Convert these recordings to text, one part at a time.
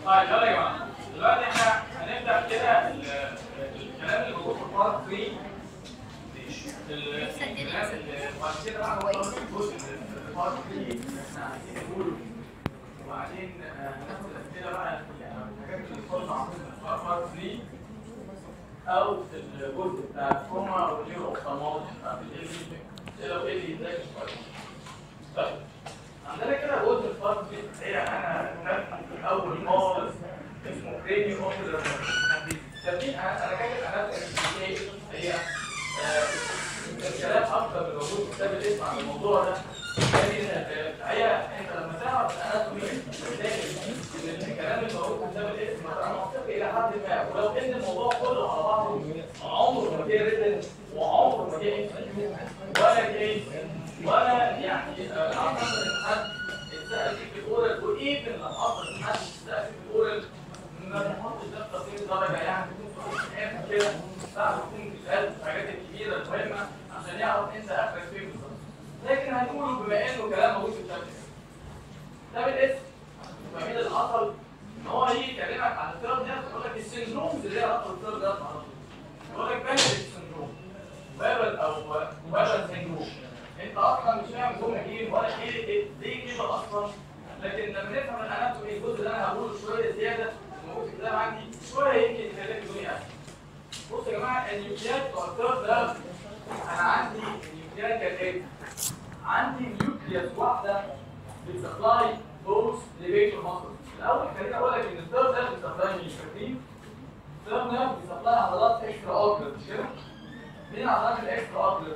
طيب يلا يا جماعه دلوقتي احنا هنبدا كده ال- الكلام اللي موجود في بارت 3 ال- الكلام اللي بعد كده بقى هنخلص الجزء اللي في بارت 3 اللي احنا عايزين نقوله وبعدين آه، هناخد الاسئله بقى يعني الحاجات اللي خالص عاملينها في بارت 3 او الجزء بتاع الكوما والنيورو اوفثالمولوجي بتاعت ال ال لو ايه ازاي شويه طيب عندنا كده جزء الفرق هي انا كتبت في اول خالص اسمه كرينيو اوكيولار ترتيب انا انا كاتب اناتومي ايه هي آه، الكلام اكتر من موجود في كتاب الاسم عن الموضوع ده لكن آه، الحقيقه انت لما تعرف الاناتومي بتلاقي ان الكلام اللي موجود في كتاب الاسم مثلا منطقي الى حد ما ولو ان الموضوع كله على بعضه عمره ما جه ريتن وعمره ما جه ولا جه ولا يعني آه، اعتقد ان حد اتسال في الاورال وايفن لو حصل ان حد اتسال في الاورال ما بنحطش ده في تقييم درجه يعني بتكون في الاخر كده بعد تكون بتسال في الحاجات الكبيره المهمه عشان يعرف انت اخرك فين بالظبط لكن هنقول بما انه كلام موجود في الكتاب كتاب الاسم فمين اللي حصل ان هو يجي يكلمك عن الثيرد ده يقول لك السندرومز اللي هي علاقه بالثيرد ده على طول يقول لك بانل سندروم بابل او بابل سندروم انت اصلا مش فاهم جمله ايه ولا ايه إيه- ليه كده اصلا لكن لما نفهم الاناتومي الجزء اللي انا هقوله شويه زياده موجود في الكتاب عندي شويه يمكن يخليك الدنيا اسهل بصوا يا جماعه النيوكليات بتوع الثيرد ده انا عندي النيوكليات كالاتي عندي نيوكليوس واحده بتسبلاي بوث ليفيتور ماسل الاول خليني اقول لك ان الثيرد ده بيسبلاي مين فاكرين؟ الثيرد ده بيسبلاي عضلات اكسترا اوكلر مش كده؟ مين عضلات الاكسترا اوكلر؟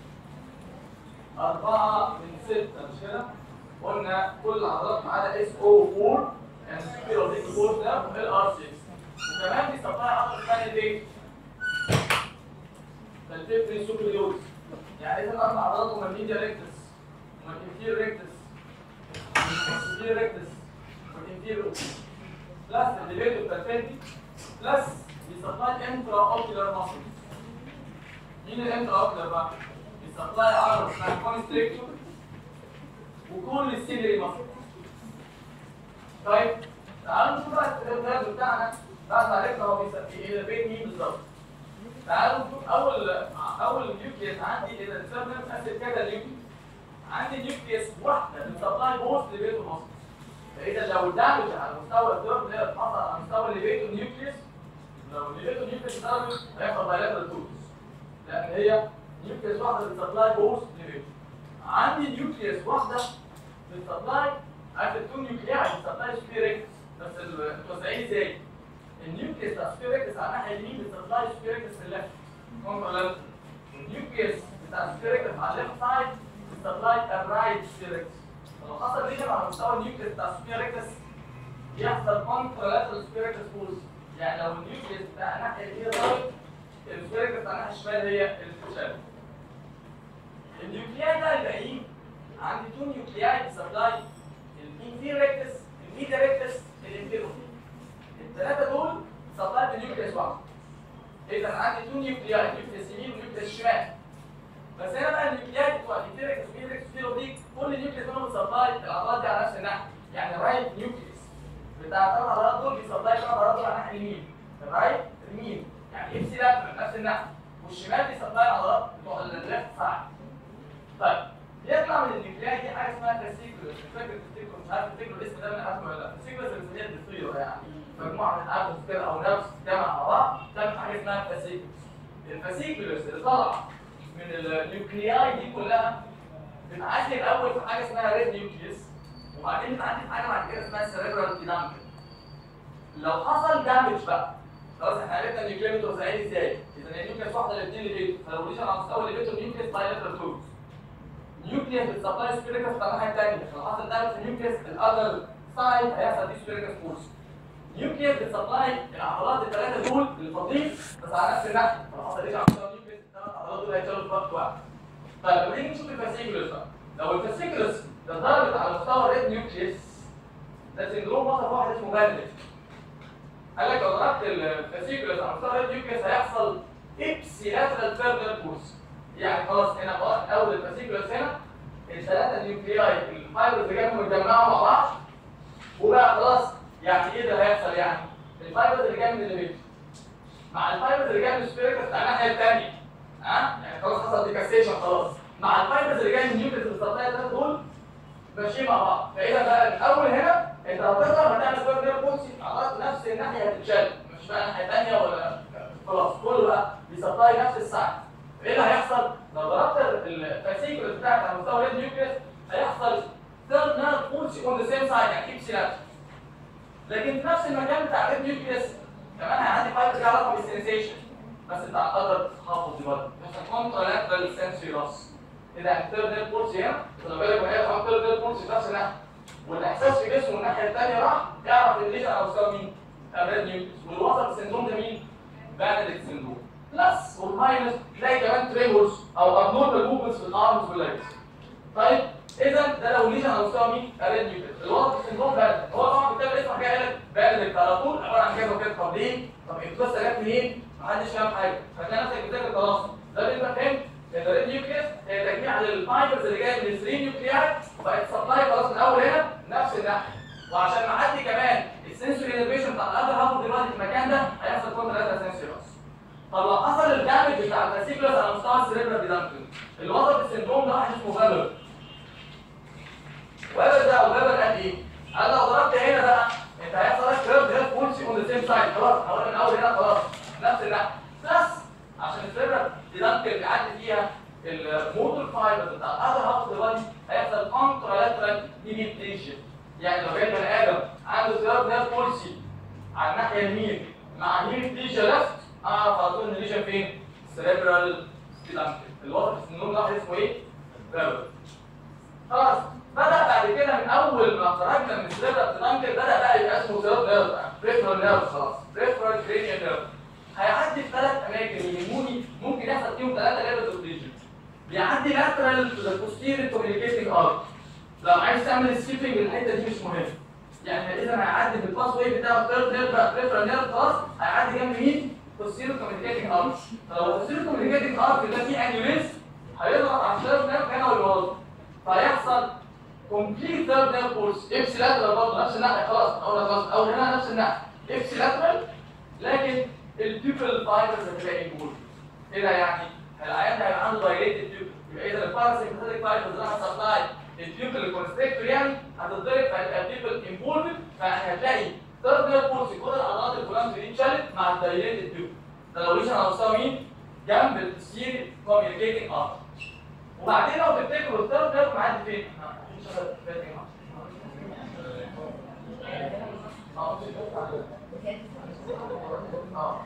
أربعة من ستة مش كده؟ قلنا كل العضلات ما عدا اس او 4 يعني سبيرو ديك 4 ده وال ار 6 وكمان بيسبلاي عضلة ثانية دي فالتفري سوبريورز يعني اذا الاربع عضلات هم الميديا ريكتس هم الانفير ريكتس والسوبير ريكتس والانفير بلس الليفيتو بالفنتي بلس بيسبلاي انترا اوكيولار ماسل مين الانترا اوكيولار بقى؟ بيسبلاي عضله اسمها كونستريكتور وكل السيلري ماسل طيب تعالوا نشوف بقى الرياض بتاعنا بعد ما عرفنا هو بينرفيت مين بالظبط تعالوا نشوف اول اول نيوكليس عندي اذا السبب اسيد كذا نيوكليس عندي نيوكليس واحده بتسبلاي بوست لبيتو مصر فاذا لو دامج على مستوى الدرب اللي حصل على مستوى الليبيتو نيوكليس لو الليبيتو نيوكليس ضربت هيحصل بايلاترال توتس لان هي نيوكليس واحده بتسبلاي بوست لبيتو عندي نيوكليس واحده بتسبلاي عارف التو نيوكلياي بتسبلاي سبيريكس بس التوزيعين ازاي؟ النيوكليس بتاع سبيريكس على الناحيه اليمين بتسبلاي سبيريكس في الليفت كونترولانت النيوكليس بتاع سبيريكس على الليفت سايد بتسبلاي الرايت سبيريكس لو حصل ريجن على مستوى النيوكليس بتاع سبيريكس يحصل كونترولاترال سبيريكس فورس يعني لو النيوكليس بتاع الناحيه اليمين ضربت السبيريكس بتاع الناحيه الشمال هي اللي بتشال النيوكلياي بقى الباقيين عندي تو نيوكلياي بتسبلاي الانفير ريكتس الميديا ريكتس الانفيرو الثلاثه دول سبلاي بنيوكليس واحد اذا عندي تو نيوكلياي نيوكليس يمين ونيوكليس شمال بس هنا بقى النيوكلياي بتوع الانفير ريكتس والميديا ريكتس والانفيرو دي كل نيوكليس منهم بتسبلاي العضلات دي على نفس الناحيه يعني الرايت نيوكليس بتاع الثلاث عضلات دول بيسبلاي الثلاث عضلات دول على الناحيه اليمين الرايت اليمين يعني ابسي لاترال نفس الناحيه والشمال بيسبلاي العضلات بتوع الليفت سايد طيب يطلع من النيوكلياي دي حاجه اسمها تستيكولوس مش فاكر تستيكولوس مش عارف تفتكروا الاسم ده من اسمه ولا لا تستيكولوس اللي هي الدستيرو يعني مجموعه من الاتومز كده او نفس جمع مع بعض تعمل حاجه اسمها فاسيكولوس الفاسيكولوس اللي طالعه من النيوكلياي دي كلها بتعدي الاول في حاجه اسمها ريد نيوكليوس وبعدين بتعدي في حاجه بعد كده اسمها سيريبرال بينامبل لو حصل دامج بقى خلاص احنا عرفنا النيوكليوس متوزعين ازاي اذا النيوكليوس واحده الاثنين اللي بيتو فلو ريجن على مستوى اللي بيتو النيوكليوس بايلاترال توز نيوكليوس بتسبلاي سبيريكس بتاع الناحيه الثانيه لو حصل دامج في النيوكليوس الاذر سايد هيحصل دي سبيريكس فورس نيوكليوس بتسبلاي العضلات الثلاثه دول الفاضيين بس على نفس الناحيه لو حصل ريجن على مستوى النيوكليوس الثلاث عضلات دول هيشتغلوا في وقت واحد طيب لما نيجي نشوف الفاسيكولوس بقى لو الفاسيكولوس ده ضربت على مستوى الريد نيوكليوس ده سندروم وصف واحد اسمه بانلج قال لك لو ضربت الفاسيكولوس على مستوى الريد نيوكليوس هيحصل ابسي لاترال فيرنال فورس يعني خلاص هنا خلاص اول الفاسيكولوس هنا الثلاثه نيوكلياي الفايبرز اللي جنبهم اتجمعوا مع بعض وبقى خلاص يعني ايه اللي هيحصل يعني؟ الفايبرز اللي جايه من الليفيتر مع الفايبرز اللي جايه من السبيريكس بتاع الناحيه الثانيه ها؟ يعني خلاص حصل ديكاستيشن خلاص مع الفايبرز اللي جايه من النيوكليس السطحيه الثلاثه دول ماشيين مع بعض فاذا بقى من اول هنا انت هتقدر هتعمل سبير نير بولسي على نفس الناحيه هتتشال مش بقى ناحيه ثانيه ولا خلاص كله بقى بيسبلاي نفس الساعه ايه اللي هيحصل؟ لو ضربت الفاسيكولس بتاعك على مستوى النيوكليس هيحصل ثيرد نير بولسي اون ذا سيم سايد يعني كيب سينابس لكن في نفس المكان بتاع الريد نيوكليس كمان عندي فايبر ليها علاقه بالسنسيشن بس انت هتقدر تحافظ دي برضه عشان كونترولاترال سنسوري لوس اذا الثيرد نير بولسي هنا خلي بالك وهي كمان ثيرد نير بولسي في نفس الناحيه والاحساس في جسمه الناحيه الثانيه راح يعرف الليجن على مستوى مين؟ الريد نيوكليس والوسط السندروم ده مين؟ بانيك سندروم بلس والماينس تلاقي كمان تريمورز او ابنورمال موفمنتس في الارمز والليجز طيب اذا ده لو ليجن على مستوى مين؟ الريد نيوكليس الوسط السندروم بانيك هو طبعا بالتالي اسمه حاجه قالت بانيك على طول عباره عن كذا وكذا طب ليه؟ طب انتوا بس جت منين؟ محدش فاهم حاجه فتلاقي نفسك بتذاكر خلاص ده اللي انت فهمت ان الريد نيوكليس هي تجميع للفايبرز اللي جايه من الثري نيوكليار بقت سبلاي خلاص من اول هنا نفس الناحيه وعشان معدي كمان السنسوري انرفيشن بتاع الاذر هاف دلوقتي في المكان ده هيحصل كونتر سنسوري لوس طب لو حصل الدامج بتاع الفاسيكولس على مستوى السيريبرال ديدامبل الوسط السندروم ده واحد اسمه فابر وابر ده او فابر قال ايه؟ قال لو ضربت هنا بقى انت هيحصل لك كيرف هيد بولسي اون ذا سيم سايد خلاص هقول من اول هنا خلاص نفس الناحيه بلس عشان السيريبرال ديدامبل بيعدي فيها الموتور فايبر بتاع الاذر هاف ديفايس هيحصل كونترالاترال ديميتريشن يعني لو جاي بني ادم عنده سيراب نير بولسي على الناحيه اليمين مع هيم ليجن ليفت اعرف على طول ان الليجن فين؟ سيريبرال ديدامبل الوسط السنون ده اسمه ايه؟ فابر خلاص بدا بعد كده من اول ما خرجنا من السيريبرال ديدامبل بدا بقى يبقى اسمه سيراب نيرف بريفرال نيرف خلاص بريفرال كرينيال نيرف هيعدي في ثلاث اماكن يهموني ممكن يحصل فيهم ثلاثه ليفلز اوف ليجن بيعدي lateral to the posterior communicating arc لو عايز تعمل سكيبنج الحته دي مش مهم يعني اذا هيعدي بالباس واي بتاع الثيرد نيرف بريفرال نيرف خلاص هيعدي جنب مين؟ posterior communicating arc فلو posterior communicating arc ده فيه انيوريزم هيضغط على الثيرد نيرف هنا والوسط فهيحصل complete third nerve pulse ابسي lateral برضه نفس الناحيه خلاص اول خلاص او هنا نفس الناحيه ابسي lateral لكن البيبل فايبرز هتبقى انجول ايه ده يعني؟ العيان ده هيبقى عنده دايليتد بيبل يبقى اذا الباراسيمبثيك فايبرز راح سبلاي البيبل الكونستريكتور يعني هتتضرب فهيبقى البيبل انفولد فيعني هتلاقي ثيرد نير بولس كل العضلات الفلانس دي اتشالت مع الدايليتد بيبل ده لو ليش على مستوى مين؟ جنب السير كوميونيكيتنج ارت وبعدين لو تفتكروا الثيرد نير معدي فين؟ اه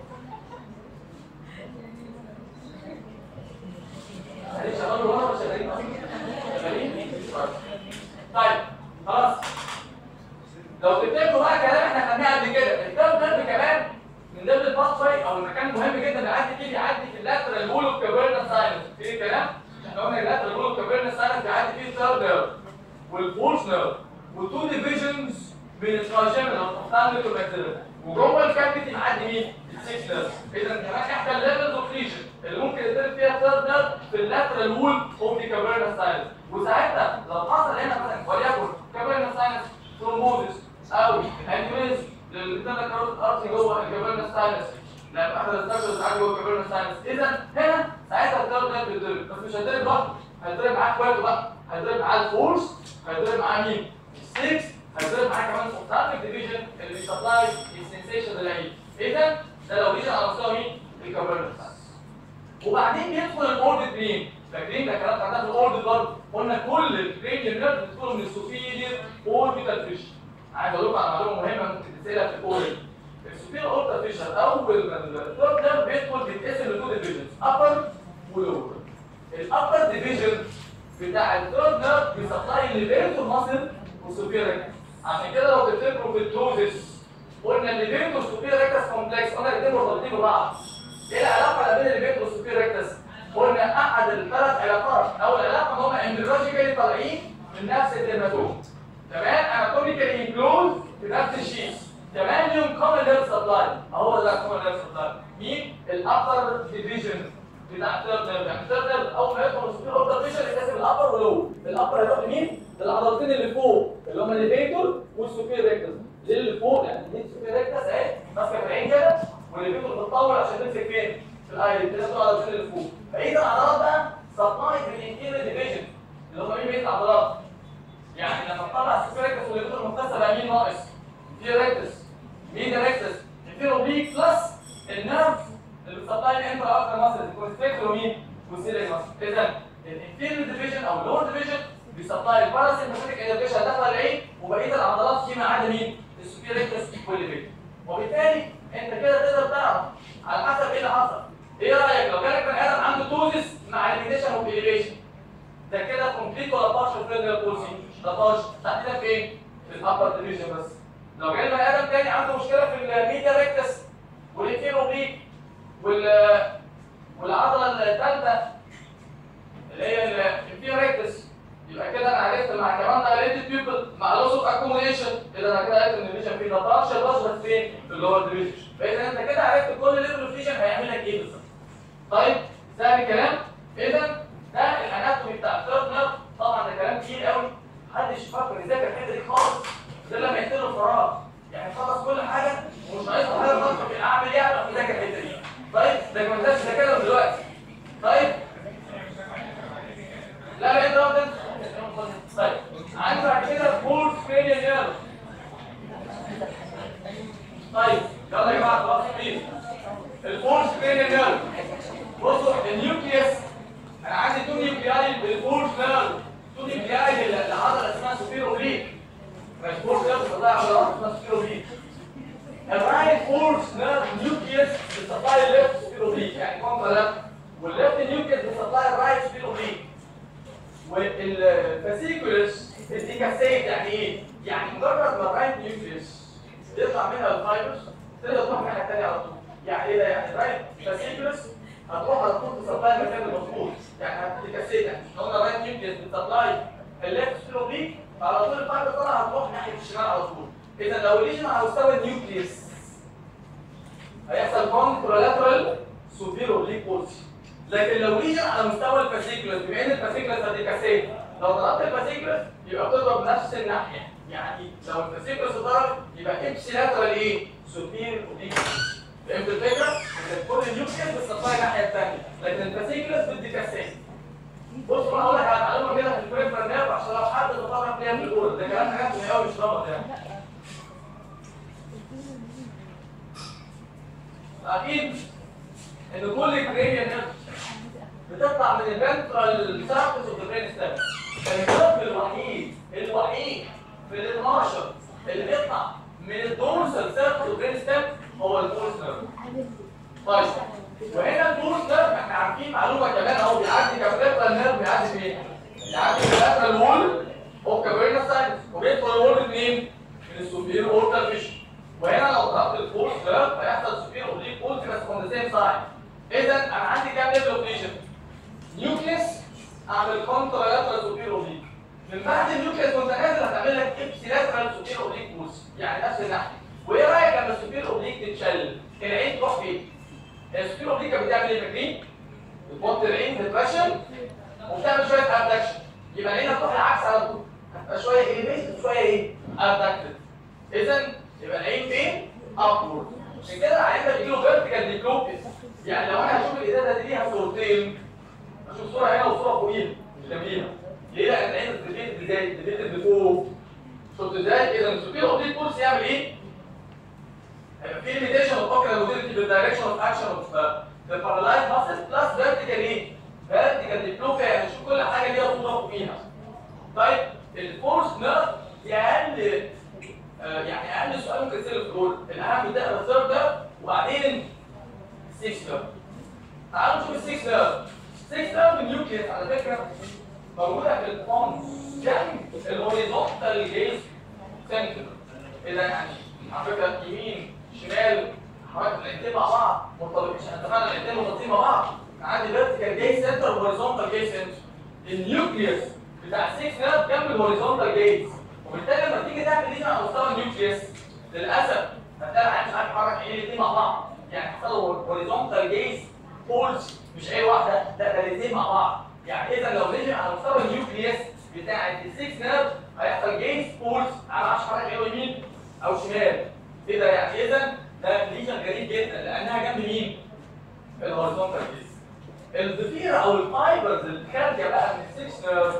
هل شغالوا ورا ولا شغالين شغالين طيب خلاص لو تفتكروا بقى كلام احنا خدناه قبل كده الثيرد نيرف كمان من ضمن الباث واي او المكان المهم جدا بيعدي فيه بيعدي في اللاترال وول اوف كافيرنا ساينس في كلام احنا قلنا اللاترال وول اوف كافيرنا ساينس بيعدي فيه الثيرد نيرف والفورث نيرف وتو ديفيجنز من التراجيمنال او التوكتاميك والماكسيلر وجوه الكافيتي معدي مين؟ السكس نيرف اذا كمان احدى الليفلز اوف ليجن اللي ممكن يتضرب فيها ثيرد نيرف في اللاترال وول اوف دي كافيرنا ساينس وساعتها لو حصل هنا مثلا وليكن كافيرنا ساينس ثرومبوزس او انيوريزم للانترنال كاروت ارتي جوه الكافيرنا ساينس لما احد الاستراكشرز عندي جوه الكافيرنا ساينس اذا هنا ساعتها الثيرد نيرف بيتضرب بس مش هيتضرب لوحده هيتضرب معاه اخواته بقى هيتضرب معاه الفورس هيتضرب معاه مين؟ السكس هيتضرب معاه كمان السبتارميك ديفيجن اللي بيسبلاي السنسيشن اللعيب اذا ده لو ليجن على مستوى مين؟ الكافيرنا ساينس وبعدين بيدخل الاوربت مين؟ فاكرين ده كلام بتاعنا في الاوربت برضه قلنا كل الكرينيال نيرف بتدخل من السوبيريور اوربيتال فيشن عايز اقول لكم على معلومه مهمه ممكن تتسالها في الاوربت السوبيريور اوربيتال فيشن اول ما الثيرد نيرف بيدخل بيتقسم لتو ديفيجنز ابر ولور الابر ديفيجن بتاع الثيرد نيرف بيسبلاي الليفيتور ماسل وسوبيريور عشان كده لو تفتكروا في التوزس قلنا الليفيتور سوبيريور ريكتس كومبلكس قلنا الاثنين مرتبطين ببعض ايه العلاقه ما بين الليفيتور والسوبيريور ريكتس قلنا احد الثلاث علاقات اول علاقه ان هم امبريولوجيكالي طالعين من نفس الدرماتوم تمام اناتوميكالي انكلوز في نفس الشيء كمان ليهم كومن نيرف سبلاي اهو ده كومن نيرف سبلاي مين الابر ديفيجن بتاع الثيرد نيرف يعني الثيرد نيرف اول ما يدخل السوبيريور اوربيتال فيشن يتقسم الابر ولو الابر هيروح لمين للعضلتين اللي فوق اللي هم الليفيتور والسوبير ريكتس دي اللي فوق يعني دي السوبير ريكتس اهي ماسكه في العين كده والليفيتور بتطول عشان تمسك فين؟ في الايريد كده تقعد على اللي فوق فاذا العضلات بقى سبلايد بالانتيريور ديفيجن اللي هم مين بقيه العضلات يعني لما تطلع السوبير ريكتس والليفيتور المختصه بقى مين ناقص؟ في ريكتس مين ريكتس؟ الفيرو بليك بلس النيرف اللي بتسبلاي الانترا افتر ماسل الكونستريكتور ومين؟ والسيريال ماسل اذا الانفيريور ديفيجن او اللور ديفيجن بيسبلاي الباراسيمباتيك انرجيشن داخله العين وبقيه العضلات فيما عدا مين؟ السوبير ريكتس والليفيتور وبالتالي انت كده تقدر تعرف على حسب ايه اللي حصل ايه رايك لو جالك بني ادم عنده توزس مع ليميتيشن اوف اليفيشن ده كده كومبليت ولا بارشل فريندر بولسي ده بارشل تحديدا فين؟ في الابر ديفيجن بس لو جالي بني ادم تاني عنده مشكله في الميديا ريكتس والانفيروبليك وال والعضله الثالثه اللي هي الانفيريكتس يبقى كده انا عرفت مع كمان دايليتد بيبل مع لوس اوف اكوموديشن اذا انا كده عرفت ان الفيجن فيه ده بارشل بس بس فين؟ في اللور ديفيجن فاذا انت كده عرفت كل ليفل اوف فيجن هيعمل لك ايه بالظبط. طيب سهل الكلام؟ اذا ده الاناتومي بتاع الثيرد نيرف طبعا ده كلام كتير قوي محدش يفكر يذاكر الحته دي خالص ده لما يقتل الفراغ يعني خلص كل حاجه ومش ناقصه حاجه خالص اعمل ايه اعرف اذاكر الحته دي طيب ده ما انتش ذاكرها دلوقتي طيب لا لا انت واخد طيب عندي بعد كده فول سكرينيال نيرف طيب يلا يا جماعه خلاص بليز الفول سكرينيال نيرف بصوا النيوكليوس انا عندي تو نيوكلياي بالفول نيرف تو نيوكلياي العضله اسمها سوبيرو بليك مش فول نيرف والله عضله اسمها سوبيرو بليك الرايت فورس نيرف نيوكليوس بتسبلاي الليفت سوبيرو بليك يعني كونترا ليفت والليفت نيوكليوس بتسبلاي الرايت سوبيرو بليك والفاسيكولس الديكاسيت يعني ايه؟ يعني مجرد ما الرايت نيوكليوس يطلع منها الفايبرز تقدر تروح الناحيه الثانيه على طول يعني ايه ده؟ يعني الرايت فاسيكولس هتروح على طول تسبلاي المكان المظبوط يعني هتديكاسيت يعني احنا قلنا الرايت نيوكليوس بتسبلاي الليفت سوبيرو بليك على طول الفايبر طالع هتروح ناحيه الشمال على طول اذا لو الليجن على مستوى النيوكليوس هيحصل كونترولاترال سوبيرو بليك بولسي لكن لو ليجن على مستوى الفاسيكولس بما ان الفاسيكولس هتكاسيت لو ضربت الفاسيكولس يبقى بتضرب نفس الناحيه يعني لو الفاسيكولس اتضرب يبقى ابسيلاترال ايه؟ سوبير بليك فهمت الفكره؟ ان كل النيوكليوس بتسبلاي الناحيه الثانيه لكن الفاسيكولس بتديكاسيت بصوا انا هقول لك على معلومه كده في البريفر نيرف عشان لو حد تطرق ليها في الاولى ده كلام حاجات قوي مش ربط يعني اكيد ان كل كرينيال نيرف بتطلع من الفنترال سيرفيس اوف ذا برين ستام النيرف الوحيد الوحيد في ال 12 اللي بيطلع من الدورسال سيرفيس اوف برين ستام هو البولس نيرف طيب وهنا البولس نيرف احنا عارفين معلومه كمان اهو بيعدي كابيلاترال نيرف بيعدي فين؟ بيعدي كابيلاترال وول اوف كابيلاترال ساينس وبيدخل الوول منين؟ من السوبير اورتال فيشن وهنا لو ضربت الفورس نيرف هيحصل سوبير اوبليك اولتي بس اون ذا سيم سايد اذا انا عندي كام ليفل اوف فيجن؟ نيوكليس اعمل كونترالاترال سوبير اوبليك من بعد النيوكليس وانت نازل هتعمل لك ابسيلاترال سوبير اوبليك بولس يعني نفس الناحيه وايه رايك لما السوبير اوبليك تتشل؟ العين تروح فين؟ السوبير اوبليك بتعمل ايه فاكرين؟ بتوطي العين ديبريشن وبتعمل شويه ابدكشن يبقى العين هتروح العكس على طول هتبقى شويه ايه وشويه ايه؟ ابدكتد اذا يبقى العين فين؟ ابورد عشان كده العين ده بيجيله فيرتيكال ديكلوبيس يعني لو انا هشوف الازازه دي ليها صورتين اشوف صوره هنا وصوره فوقيها مش جنبيها ليه؟ لان العين بتديت ازاي؟ بتديت لفوق شفت ازاي؟ اذا السوبير اوبليك بولس يعمل ايه؟ هيبقى في ليميتيشن اوف اوكيولار موتيليتي بالدايركشن اوف اكشن اوف ذا بارالايز ماسل بلس فيرتيكال ايه؟ فيرتيكال ديكلوبيا يعني شوف كل حاجه ليها صوره فوقيها طيب الفورس نيرف دي اقل آه، يعني اقل سؤال ممكن يصير في دول الاهم ده الثيرد ده وبعدين 6 نيرف تعالوا نشوف ال 6 نيرف 6 نيرف النيوكليس على فكره موجوده في البونز جنب الهوريزونتال جيز سنتر اذا يعني على فكره يمين شمال حركه العينتين مع بعض مرتبطين عشان اتفقنا العينتين مرتبطين مع بعض عندي فيرتيكال جيز سنتر وهوريزونتال جيز سنتر النيوكليس بتاع 6 نيرف جنب الهوريزونتال جيز وبالتالي لما تيجي تعمل ليجن على مستوى النيوكليس للاسف هتلاقي العين مش عارف يحرك عين الاثنين مع بعض يعني حصل هوريزونتال جيز بولز مش عين واحده لا ده الاثنين مع بعض يعني اذا لو ليجن على مستوى النيوكليس بتاع ال 6 نيرف هيحصل جينز بولز انا ما اعرفش حركه يمين او شمال ايه ده يعني اذا ده ليجن غريب جدا لانها جنب مين؟ الهوريزونتال فيس الضفيره او الفايبرز اللي خارجه بقى من السكس نيرف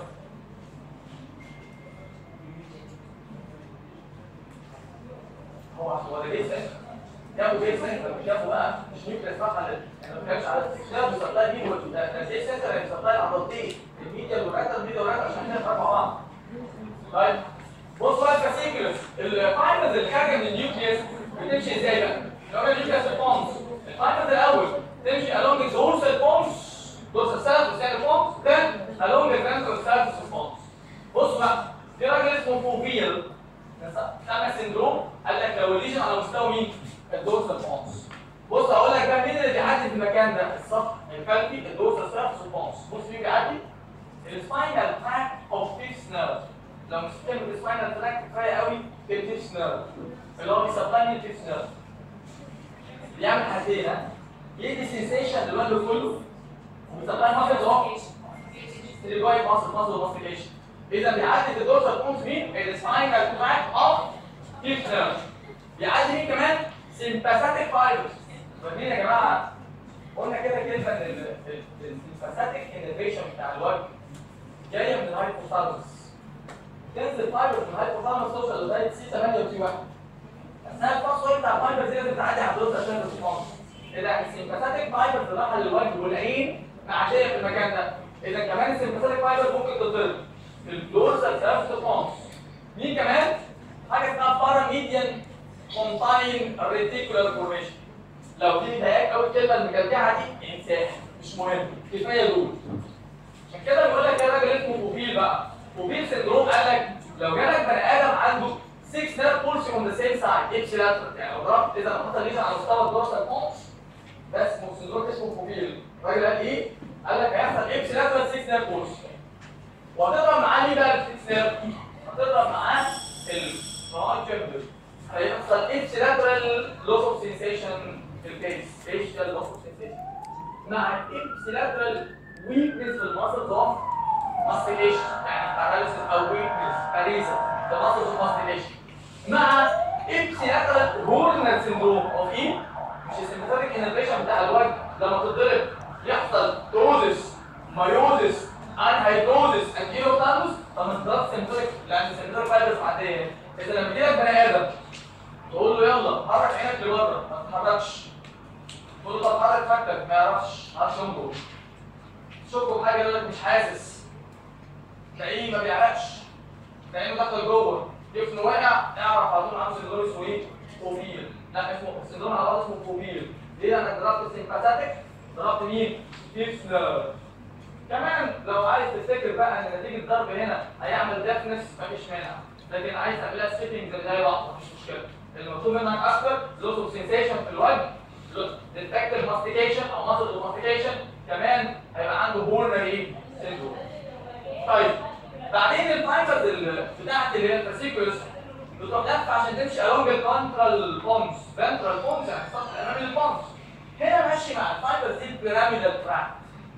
هو هو ده جيس جابوا جيس سنتر مش جابوا بقى مش نيوكليس صح انا ما بتكلمش على السكس نيرف سبلاي دي ده جيس سنتر يعني سبلاي العضلتين الميديا والريتال الميديا والريتال عشان كده مع بعض طيب بصوا بقى الفاسيكولس الفايبرز اللي خارجه من النيوكليس بتمشي ازاي بقى؟ لو كان النيوكليس البونز الفايبرز الاول تمشي along its dorsal bones dorsal cells وسائل bones then along the ventral cells of bones بص بقى في راجل اسمه فوفيل سمى سندروم قال لك لو الليجن على مستوى مين؟ الدورسال بونز بص هقول لك بقى مين اللي بيعدي في المكان ده السطح الفلكي الدورسال سيرفس بونز بص مين بيعدي؟ السباينال تراك اوف فيكس نيرف لو مش كلمه السباينال تراك كفايه قوي في الفيكس نيرف اللي هو بيسبلاي من الفيكس نيرف بيعمل حاجتين ها يدي سنسيشن للوالد كله وبيسبلاي ماسل اهو ستريبايت ماسل ماسل ماستيكيشن اذا بيعدي في الدورسال بونز مين؟ السباينال تراك اوف فيكس نيرف بيعدي مين كمان؟ سيمباثيك فايبرز فاكرين يا جماعه قلنا كده كلمه ان السيمباثيك انرفيشن بتاع الوجه جايه من الهايبوثالاموس تنزل فايبر من الهايبوثالاموس توصل لغايه سي 8 وسي 1 اثناء الفصل بتاع الفايبر دي لازم تعدي على الدوز عشان تتفاصل اذا السيمباثيك فايبر اللي رايحه للوجه والعين معديه في المكان ده اذا كمان السيمباثيك فايبر ممكن تتضرب في الدورسال سيرفس مين كمان؟ حاجه اسمها باراميديان كونتاين ريتيكولار فورميشن لو دي مضايقاك قوي الكلمه المجدعه دي انساها مش مهم كفايه دول عشان كده بيقول لك يا راجل اسمه بوفيل بقى بوفيل سندروم قال لك لو جالك بني ادم عنده 6 نيرف بولس اون ذا سيم سايد اتش لاترال يعني لو ضربت اذا لو حصل ليجن على مستوى الدورسال بونس ده اسمه سندروم اسمه بوفيل الراجل قال ايه؟ قال لك هيحصل اتش لاترال 6 نيرف بولس وهتضرب معاه مين بقى ال 6 نيرف؟ هتضرب معاه الفراغ جمبل هيحصل اتش لاترال لوس اوف سنسيشن في الكيس فيشال لوس اوف سنسيشن مع اتش لاترال ويكنس في الماسلز اوف ماستيليشن يعني باراليسيس او ويكنس باريزا ذا ماسلز اوف ماستيليشن مع اتش لاترال هورنر سيندروم اوف ايه؟ مش السيمباثيك انرفيشن بتاع الوجه لما تتضرب يحصل توزس مايوزس انهيدروزس انكيلوثالموس طب ما تضربش سيمباثيك لان السيمباثيك فايبرز معديه اذا لما يجي لك بني ادم تقول له يلا حرك عينك لبره ما تتحركش تقول له طب حرك فكك ما يعرفش ما يعرفش ينظر شوفه حاجه يقول لك مش حاسس تلاقيه ما بيعرفش تلاقيه دخل جوه جفن واقع اعرف على طول عنده سندروم اسمه ايه؟ فوبيل لا اسمه سندروم على بعض اسمه فوبيل ليه؟ لانك ضربت السيمباثيك ضربت مين؟ فيكس نيرف كمان لو عايز تفتكر بقى ان نتيجه ضرب هنا هيعمل ديفنس مفيش مانع لكن عايز تعملها سيتنج زي بعض مفيش مشكله المطلوب منك اكتر لوس اوف سنسيشن في الوجه ديتكتيف ماستيكيشن او ماسل ماستيكيشن كمان هيبقى عنده بورنري سيندروم طيب بعدين الفايبرز ال- بتاعت اللي هي الفاسيكولس بتروح لفه عشان تمشي along الفانترال بونز فانترال بونز يعني السطح الامامي للبونز هنا ماشي مع الفايبرز دي البيراميدال تراك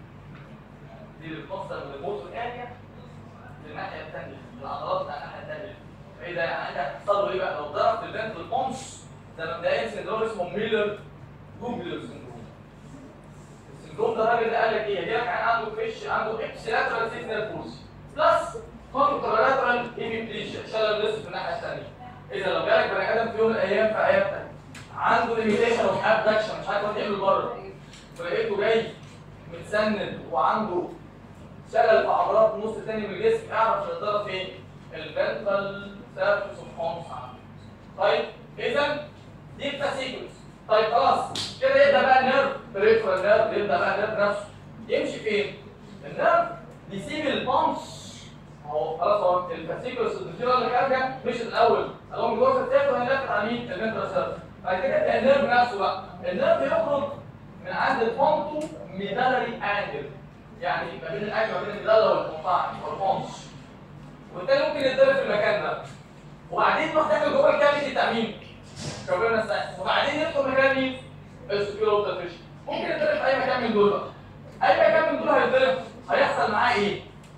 دي اللي بتوصل من الموتور اريا للناحيه الثانيه العضلات بتاع الناحيه الثانيه ايه ده يعني انت هتحصل له ايه بقى لو ضرب في الفنترال بونز ده مبدئيا سندروم اسمه ميلر دوبلر سندروم السندروم ده الراجل ده قال لك ايه هيجي لك عين عنده فيش عنده ابس لاترال سيجنال بولس بلس كونترالاترال هيميبليجيا شلل نصف في الناحيه الثانيه اذا لو جالك بني ادم في يوم من الايام في عيادتك عنده ليميتيشن اوف ابدكشن مش عارف يعمل بره ولقيته جاي متسند وعنده شلل في عضلات النص الثاني من الجسم اعرف ان الضرر فين؟ الفنترال سيرفيس اوف هومس طيب اذا دي الفاسيكولز طيب خلاص كده يبدا بقى النيرف بريفرال نيرف يبدا بقى النيرف نفسه يمشي فين؟ النيرف بيسيب البامس اهو خلاص هو الفاسيكولز الدكتوره اللي خارجه مشت الاول الون جوه السيرف وهي لفت على مين؟ الفنترال سيرفيس بعد كده يبدا النيرف نفسه بقى النيرف يخرج من عند البونتو ميدالري انجل يعني ما بين الانجل ما بين الميدالا والقنطاع والبونس وبالتالي ممكن يتضرب في المكان ده وبعدين تروح داخل جوه الكافيتي بتاع مين؟ كابيرنا ساينس وبعدين يدخل مكان مين؟ السكيولوتا فيش ممكن يتضرب في اي مكان من دول بقى اي مكان من دول هيتضرب هيحصل معاه ايه؟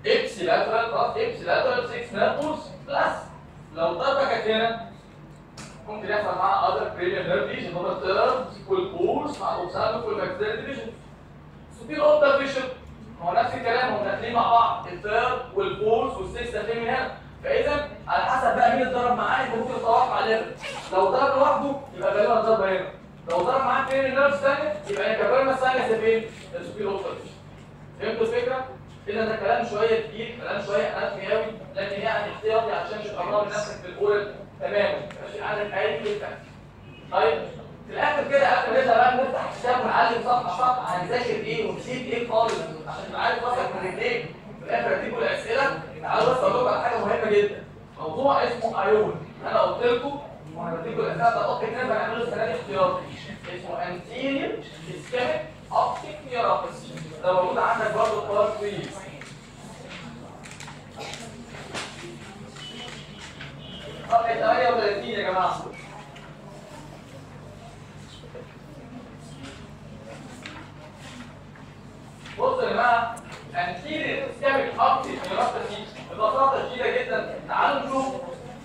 ابسي لاترال بلس ابسي لاترال 6 نيرفز بلس لو الضربه كانت هنا ممكن يحصل معاها اذر بريمير نيرف ليجن هم الثيرد والبورس مع الاوبسالميك والبكتيريا ديفيجن سوبير اوبتا فيشن هو نفس الكلام هم داخلين مع بعض الثيرد والبورس والسكس داخلين من هنا فاذا على حسب بقى مين اتضرب معاه انت ممكن تتوقع ليفل لو ضرب لوحده يبقى غالبا ضربه هنا لو ضرب معاه فين النيرف ثانيه يبقى هي كبرنا الثانيه فين السوبير اوبتا فيشن فهمتوا الفكره؟ اذا ده كلام شويه كبير كلام شويه اناتومي قوي لكن يعني احتياطي عشان مش تقرب نفسك في الاورال تماما مش عارف اي فكره طيب في الاخر كده قبل ما نبدا بقى نفتح الكتاب ونعلم صفحه صفحه هنذاكر ايه ونسيب ايه خالص عشان تبقى عارف راسك من رجليك في الاخر اديكم الاسئله تعالوا بس اقول لكم على حاجه مهمه جدا موضوع اسمه ايون انا قلت لكم وانا بديكم الاسئله بتاعت اوضه الكتاب هنعمله السنه دي احتياطي اسمه انتيريور اسكيميك اوبتيك نيوروباثي ده موجود عندك برضه في بارت 3 صفحه 38 يا جماعه بصوا يا جماعه انتيريور اسكيميك اوبتيك نيوروباثي ببساطه شديده جدا تعالوا نشوف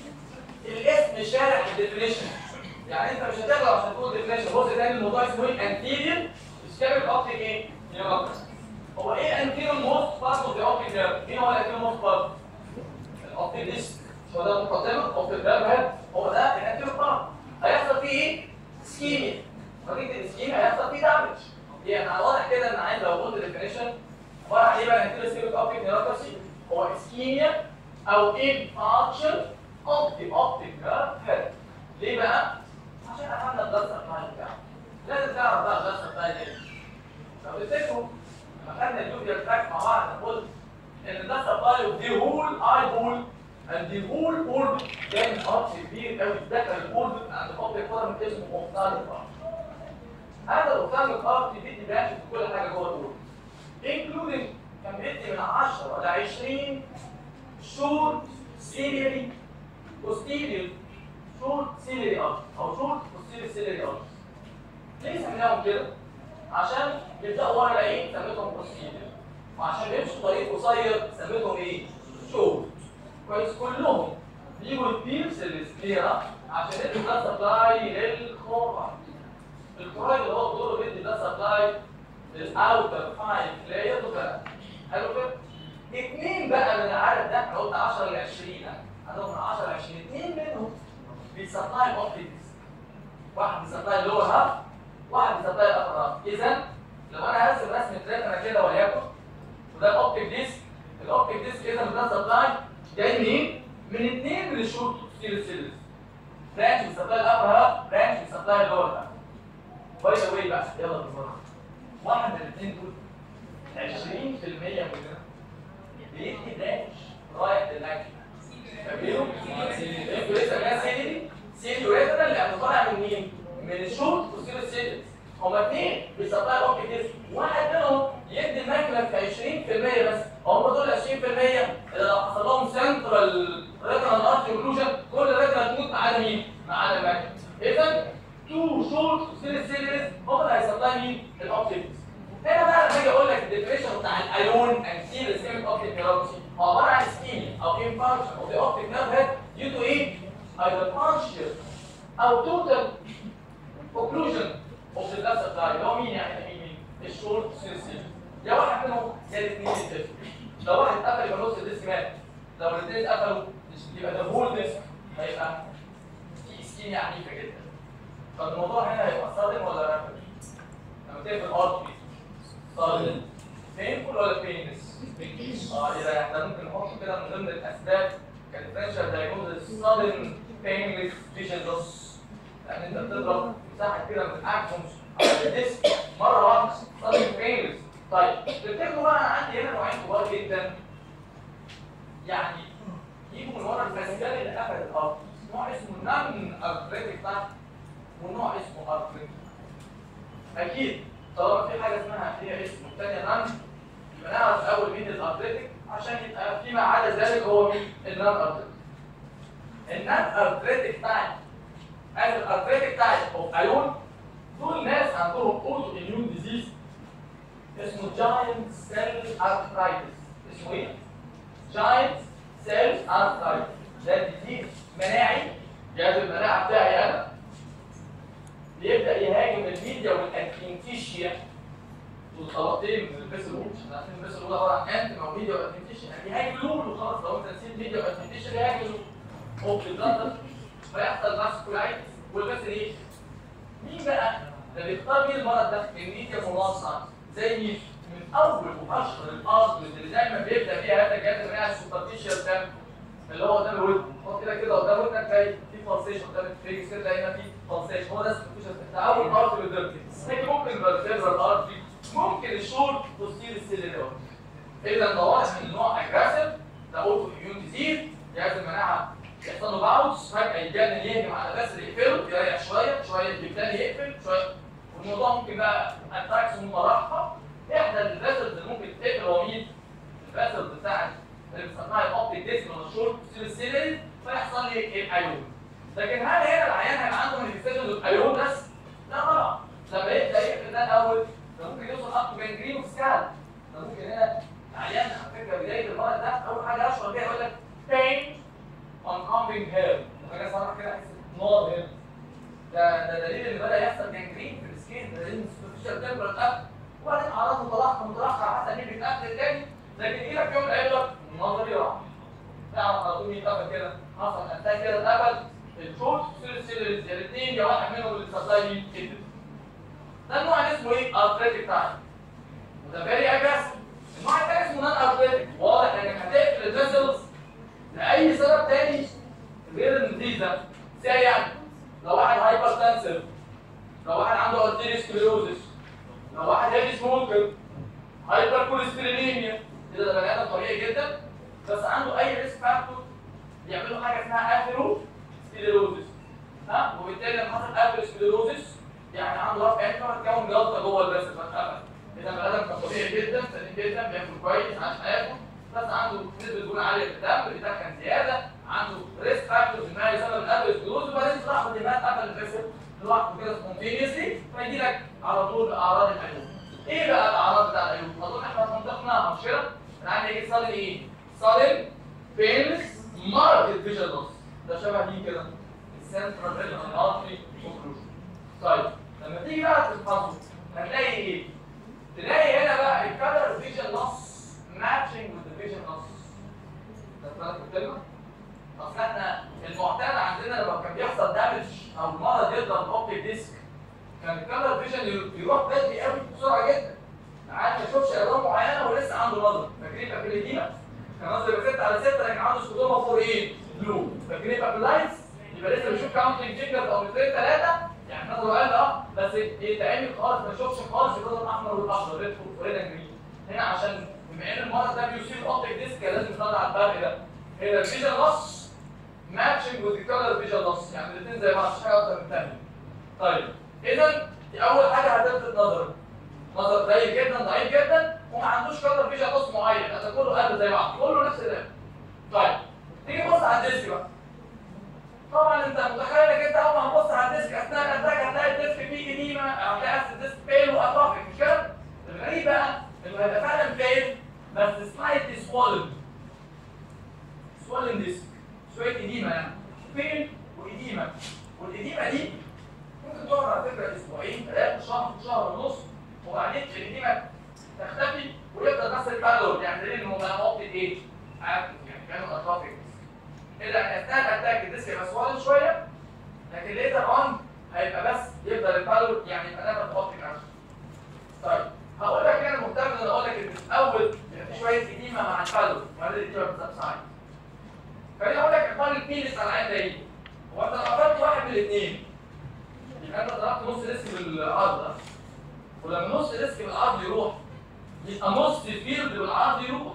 الاسم شارح الديفينيشن يعني انت مش هتقرا عشان تقول ديفينيشن بص تاني الموضوع اسمه ايه انتيريور اسكيميك اوبتيك ايه نيوروباثي هو ايه انتيريور موست بارت اوف ذا اوبتيك نيرف مين هو الانتيريور موست بارت الاوبتيك ديسك هو ده مقدمه اوبتيك نيرف هيد هو ده الانتيريور بارت هيحصل فيه ايه سكيميا نتيجه السكيميا هيحصل فيه دامج يعني على واضح كده ان عايز لو قلت ديفينيشن عباره عن ايه بقى الانتيريور اسكيميك اوبتيك نيوروباثي هو اسكيميا او انفاكشن اوف ذا اوبتيك نيرف هيد ليه بقى؟ عشان افهمنا الدرس الثاني بتاعه لازم تعرف بقى الدرس الثاني ايه لو تفتكروا لما خدنا اليوبيا تراك مع بعض أنا قلت ان ده سبلاي اوف دي هول اي بول اند دي هول اوربت جاي من ارض كبير قوي دخل الاوربت عند اوبتيك فورم اسمه اوفتالميك ارت هذا الاوفتالميك ارت بيدي برانش في كل حاجه جوه الاوربت انكلودنج كان بيدي من 10 ل 20 شورت سيريالي posterior شورت سيلري ارت او شورت posterior سيلري ارت ليه سميناهم كده؟ عشان يبداوا ورا العين سميتهم posterior وعشان يمشوا طريق قصير سميتهم ايه؟ شورت كويس كلهم بيجوا البيرس السكليرا عشان يدي بلاد سبلاي للكورايد الكورايد اللي هو دوره بيدي بلاد سبلاي للاوتر فاين لاير وكده حلو كده؟ اثنين بقى من العدد ده احنا قلنا 10 ل 20 عندهم من 10 ل 20 اثنين منهم بيسبلاي الاوبتكس واحد بيسبلاي اللور هاف واحد بيسبلاي الابر هاف اذا لو انا هرسم رسمه ريتنا كده وليكن وده الاوبتيك ديسك الاوبتيك ديسك اذا ده سبلاي جاي منين؟ من اثنين من الشورت ستيل سيلز برانش بيسبلاي الابر هاف برانش بيسبلاي اللور هاف باي ذا واي بقى يلا بسرعه واحد من الاثنين دول 20% مننا بيدي برانش رايح للاكل فاكرينه؟ انتوا لسه كان سيدي سيدي وريتنا اللي كان طالع من مين؟ من الشورت وسير السيدس هما اثنين بيسبلاي اوبتيك ديسك واحد منهم يدي الماكله في 20% بس هم دول 20% اللي لو حصل لهم سنترال ريتنال ارتري اوكلوجن كل ريتنا تموت ما عدا مين؟ ما عدا الماكله اذا تو شورت وسير السيدس هم اللي هيسبلاي مين؟ الاوبتيك ديسك هنا بقى لما اجي اقول لك الديفينيشن بتاع الايون انتير اسكيميك اوبتيك نيوروباثي هو عباره عن اسكيميا او انفاركشن اوف ذا اوبتيك نيرف هيد due to ايه؟ either partial او total occlusion of the blood supply اللي هو مين يعني مين؟ الشورت سيرسيل يا واحد منهم يا الاثنين يتفقوا لو واحد اتقفل يبقى نص الديسك مات لو الاثنين اتقفلوا يبقى ده هول ديسك هيبقى في اسكيميا عنيفه جدا فالموضوع هنا هيبقى صادم ولا رابد؟ لما تقفل ارتري صادم painful ولا painless؟ اه اذا احنا ممكن نحط كده من ضمن الاسباب كديفرنشال دايجنوزس sudden painless vision loss لان انت بتضرب مساحه كده من الاكشنز على الديسك مره واحده sudden painless طيب تفتكروا بقى انا عندي هنا نوعين كبار جدا يعني يجوا من ورا المسجل اللي قفل الارض نوع اسمه نون ارثريتك تايب ونوع اسمه ارثريتك اكيد طالما في حاجه اسمها هي اسم والثانيه نون يبقى نعرف الاول مين الارثريتك عشان يبقى فيما عدا ذلك هو مين النون ارثريتك النون ارثريتك تايب as الارثريتك تايب اوف ايون دول ناس عندهم اوتو اميون ديزيز اسمه جاينت سيل ارثرايتس اسمه ايه؟ جاينت سيل ارثرايتس ده ديزيز مناعي جهاز المناعه بتاعي انا بيبدا يهاجم الميديا والانتينتيشيا والخلاطين من البيس الروت احنا عارفين البيس الروت عباره عن انت مع ميديا والانتينتيشيا يعني بيهاجم لول وخلاص لو انت نسيت ميديا والانتينتيشيا بيهاجم لول هو في البلد فيحصل ماسكولايتس والبس ايه؟ مين بقى اللي بيختار مين المرض ده؟ الميديا مناصع زي مين؟ من اول واشهر الارض اللي دايما بيبدا فيها هذا الجهاز المناعي السوبرفيشال ده اللي هو قدام الودن حط كده كده قدام ودنك تلاقي في فالسيشن قدام الفيس كده تلاقي هنا في فالسيشن هو ده السوبرفيشال ده اول ارض اللي قدامك ممكن الفيرتيبرال ارض ممكن الشورت بوستير السيلولار اذا ده واضح ان نوع اجريسيف ده اوتو اميون ديزيز جهاز المناعه يحصل له باوتس فجاه يتجنن يهجم على بس اللي يقفله يريح شويه شويه يبتدي يقفل شويه والموضوع ممكن بقى اتاكس مراحقه احدى الفيسلز اللي ممكن تقفل هو مين؟ الفيسلز بتاعت اللي بنسميها الاوبتيك ديسك ولا الشورت سيلسيلري فيحصل لي الايون لكن هل هنا العيان هيبقى عنده مانيفستيشن الايون بس؟ لا طبعا لما يبدا يقفل ده الاول ده ممكن يوصل اب تو جانجرين وفي سكال ده ممكن هنا العيان على فكره بدايه المرض ده اول حاجه يشعر بيها يقول لك pain on coming hair حاجه صراحه كده احس نار هنا ده ده دليل ان بدا يحصل جانجرين في السكين ده دليل ان السوبرفيشال تمبر اتقفل وبعدين اعراض متلاحقه متلاحقه حتى مين بيتقفل تاني لكن يجي لك يوم قايل لك النظري راح تعرف على طول مين اتقفل كده حصل اتاك كده اتقفل الشورت سيلسيلز الاثنين يا واحد منهم اللي سبلاي مين كده ده النوع اللي اسمه ايه؟ ارتريتيك تايب وده فيري اجريسيف النوع الثاني اسمه نون ارتريتيك واضح انك هتقفل الفيسلز لاي سبب تاني غير الديزيز ده زي يعني لو واحد هايبر تنسر لو واحد عنده ارتيري سكليروزس لو واحد هيفي سموكر هايبر كوليسترولينيا كده ده بني ادم طبيعي جدا بس عنده اي ريسك فاكتور يعمل له حاجه اسمها اثيرو سكليروزس ها وبالتالي لما حصل اثيرو سكليروزس يعني عنده رفع انفر تكون جلطه جوه البس فاتقفل اذا بني ادم كان طبيعي جدا سليم جدا بياكل كويس عايش حياته بس عنده نسبه دهون عاليه في الدم بيتخن زياده عنده ريسك فاكتور ما يسبب الاثيرو سكليروزس وبعدين لحظه ما اتقفل الفيسل لوحده كده سبونتينيوسلي فيجي لك على طول اعراض الايون ايه بقى الاعراض بتاع الايون اظن احنا منطقنا مش كده يعني يجي صادم ايه صادم بينس ماركت فيجن لوس ده شبه مين كده السنترال ريجنال ارتري اوكلوجن طيب لما تيجي بقى تفحصه هتلاقي ايه تلاقي هنا بقى الكالر فيجن لوس ماتشنج وذ فيجن لوس ده فاهم الكلمه اصل احنا المعتاد عندنا لما كان بيحصل دامج او المرض يضرب الاوبتيك ديسك كان الكالر فيجن يروح بدري قوي بسرعه جدا عاد ما يشوفش الوان معينه ولسه عنده نظر فاكرين بابيليديما كان نظر يبقى 6 على 6 لكن عنده سكوتوما فور ايه؟ بلو فاكرين بابيلايتس يبقى لسه بيشوف كاونتنج فينجرز او مترين ثلاثه يعني نظره قل اه بس يتعمل خالص ما يشوفش خالص يبقى الاحمر والاخضر ريد وريد اند جرين هنا عشان بما ان المرض ده بيصيب الاوبتيك ديسك لازم نطلع الفرق ده هنا الفيجن لوس ماتشنج وذ كلر فيجن لوس يعني الاثنين زي بعض مش حاجه اكتر من الثانيه طيب اذا دي اول حاجه هتلفت نظرك نظر قليل جدا ضعيف جدا وما عندوش كلر فيجن لوس معين ده كله قلب زي بعض كله نفس ده طيب تيجي تبص على الديسك بقى طبعا انت متخيل انك انت اول ما هتبص على الديسك اثناء الاتاك هتلاقي الديسك فيه اديمه هتلاقي الديسك بيل واترافيك مش كده؟ الغريب بقى انه هيبقى فعلا بيل بس سلايتلي سوالن سوالن ديسك شويه اديمه يعني بيل واديمه والاديمه دي ممكن تقعد على فكره اسبوعين ثلاثه شهر شهر ونص وبعدين الاديمه تختفي ويفضل بس البالور يعني دليل انه بقى نقطه ايه؟ اكتف يعني كانوا اترافيك اذا اثناء الاتاك الديسك يبقى سوالن شويه لكن ليتر اون هيبقى بس يفضل البالور يعني يبقى ده اوبتيك اكشن طيب هقول لك انا مهتم ان اقول لك ان في الاول يبقى في شويه اديمه مع البالور وبعدين الاديمه بتسبسايد خليني اقول لك اقل البيلس على العين ده ايه؟ هو انت لو قفلت واحد من الاثنين يبقى انت ضربت نص ريسك بالعرض ده ولما نص ريسك بالعرض يروح يبقى نص فيلد بالعرض يروح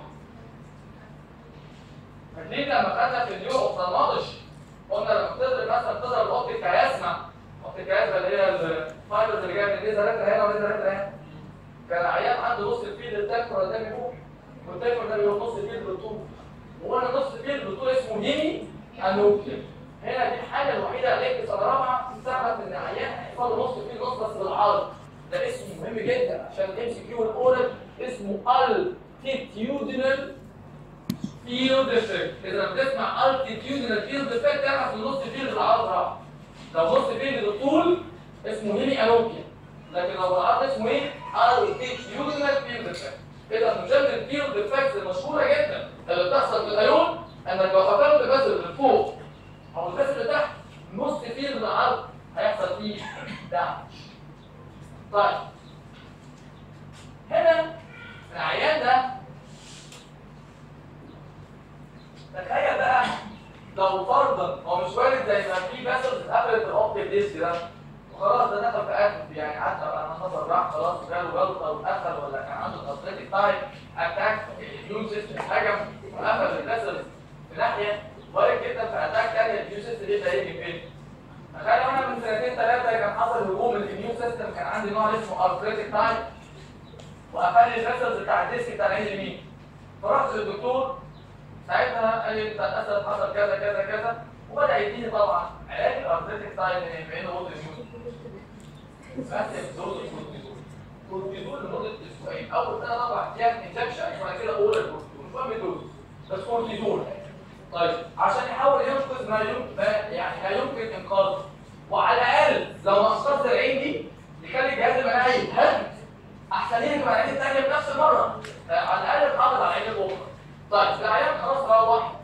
فاكرين لما خدنا في النيو اوفتالمولوجي قلنا لما بتضرب مثلا بتضرب الاوبتيك كياسما الاوبتيك كياسما اللي هي الفايبرز اللي جايه من الليزر ريترا هنا وليزر ريترا هنا كان عيان عنده نص الفيلد التاكور ده بيروح والتاكور ده بيروح نص الفيلد بالطول وقلنا نص الفيلد بالطول اسمه هيمي انوكلير هنا دي الحاجه الوحيده اللي في سنه رابعه ثبت ان العيان هيحصل له نص الفيلد نص بس بالعرض ده اسمه مهم جدا عشان الام سي كيو الاورال اسمه التيتيودينال فيلد افكت اذا بتسمع التيتيودنال فيلد افكت تعرف النص فيلد العرض راح لو نص فيلد الطول اسمه هيمي انوبيا لكن لو العرض اسمه ايه؟ التيتيودنال فيلد افكت كده من ضمن الفيلد افكتس المشهوره جدا اللي بتحصل في الايون انك لو قفلت البذر من فوق او البذر اللي تحت نص فيلد العرض هيحصل فيه دعم طيب هنا العيان ده تخيل بقى لو فرضا هو مش وارد زي ما في باسلز اتقفلت الاوبتيك ديسك ده وخلاص ده دخل في اكل يعني حتى انا نظر راح خلاص وجاله جلطه واتقفل ولا كان عنده اتلتيك تايب اتاك الاميون سيستم هجم وقفل الباسلز في ناحيه وارد جدا في اتاك تاني الاميون سيستم يبدا يجي فين؟ تخيل لو انا من سنتين ثلاثه كان حصل هجوم الاميون سيستم كان عندي نوع اسمه ارثريتيك تايب وقفل لي الباسلز بتاع الديسك بتاع العين اليمين فرحت للدكتور ساعتها قال لي انت للاسف حصل كذا كذا كذا وبدا يديني طبعا علاج الارثريتك تايم من بعين اوضه الميوت بس دوز الكورتيزون كورتيزون لمده اسبوعين اول سنه طبعا فيها انجكشن بعد كده اورال كورتيزون مش مهم دوز بس كورتيزون طيب عشان يحاول ينقذ ما يمكن ما يعني ما يمكن انقاذه وعلى الاقل لو ما انقذت العين دي يخلي الجهاز المناعي يتهد احسن يهجم على العين الثانيه بنفس المره على الاقل تحافظ على العين الاخرى طيب العيان خلاص روح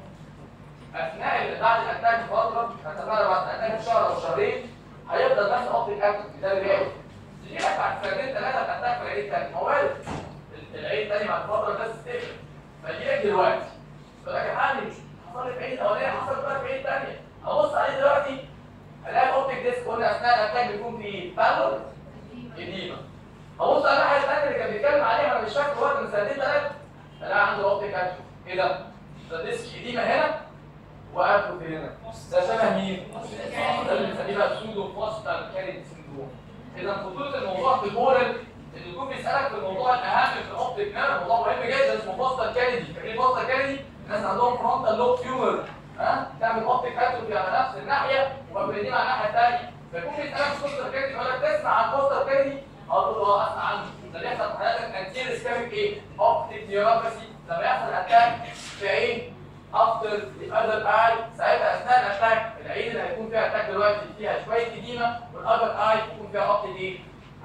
اثناء بعد الاتاك فتره اتفقنا بعد الاتاك شهر او شهرين هيفضل بس اوبتيك اكتف ده اللي جاي تيجي لك بعد سنتين ثلاثه الاتاك في العيد الثاني هو وارد العيد الثاني بعد فتره بس تقفل فيجي لك دلوقتي يقول لك يا حبيبي حصل لي في العيد الاولاني حصل بقى في العيد الثانيه ابص عليه دلوقتي الاقي الاوبتيك ديسك قلنا اثناء الاتاك بيكون في بالور اديمه ابص على الناحيه الثانيه اللي كان بيتكلم عليها انا مش فاكر وقت من سنتين ثلاثه الاقي عنده اوبتيك اكتف ايه ده؟ ده ديسك اديمه هنا وقفله في هنا ده شبه مين؟ ده اللي بنسميه بقى سودو فاستر كاريت سندروم اذا خطوره الموضوع في الاورال ان يكون بيسالك في الموضوع الاهم في الاوبتيك نيرف موضوع مهم جدا اسمه فاستر كاريدي فاكرين فاستر كاريدي؟ الناس عندهم فرونتال لوب تيومر ها تعمل اوبتيك اتروفي على نفس الناحيه ومبردين على الناحيه الثانيه فيكون بيسالك في فاستر كاريدي يقول لك تسمع عن فاستر كاريدي؟ اقول له اه اسمع عنه ده بيحصل في حالات انتير اسكاميك ايه؟ اوبتيك نيوروباثي لما يحصل اتاك في عين افتر the other eye ساعتها اثناء الاتاك العين اللي هيكون فيها اتاك دلوقتي فيها شويه اديمه والاذر اي يكون فيها اوبتيك ايه؟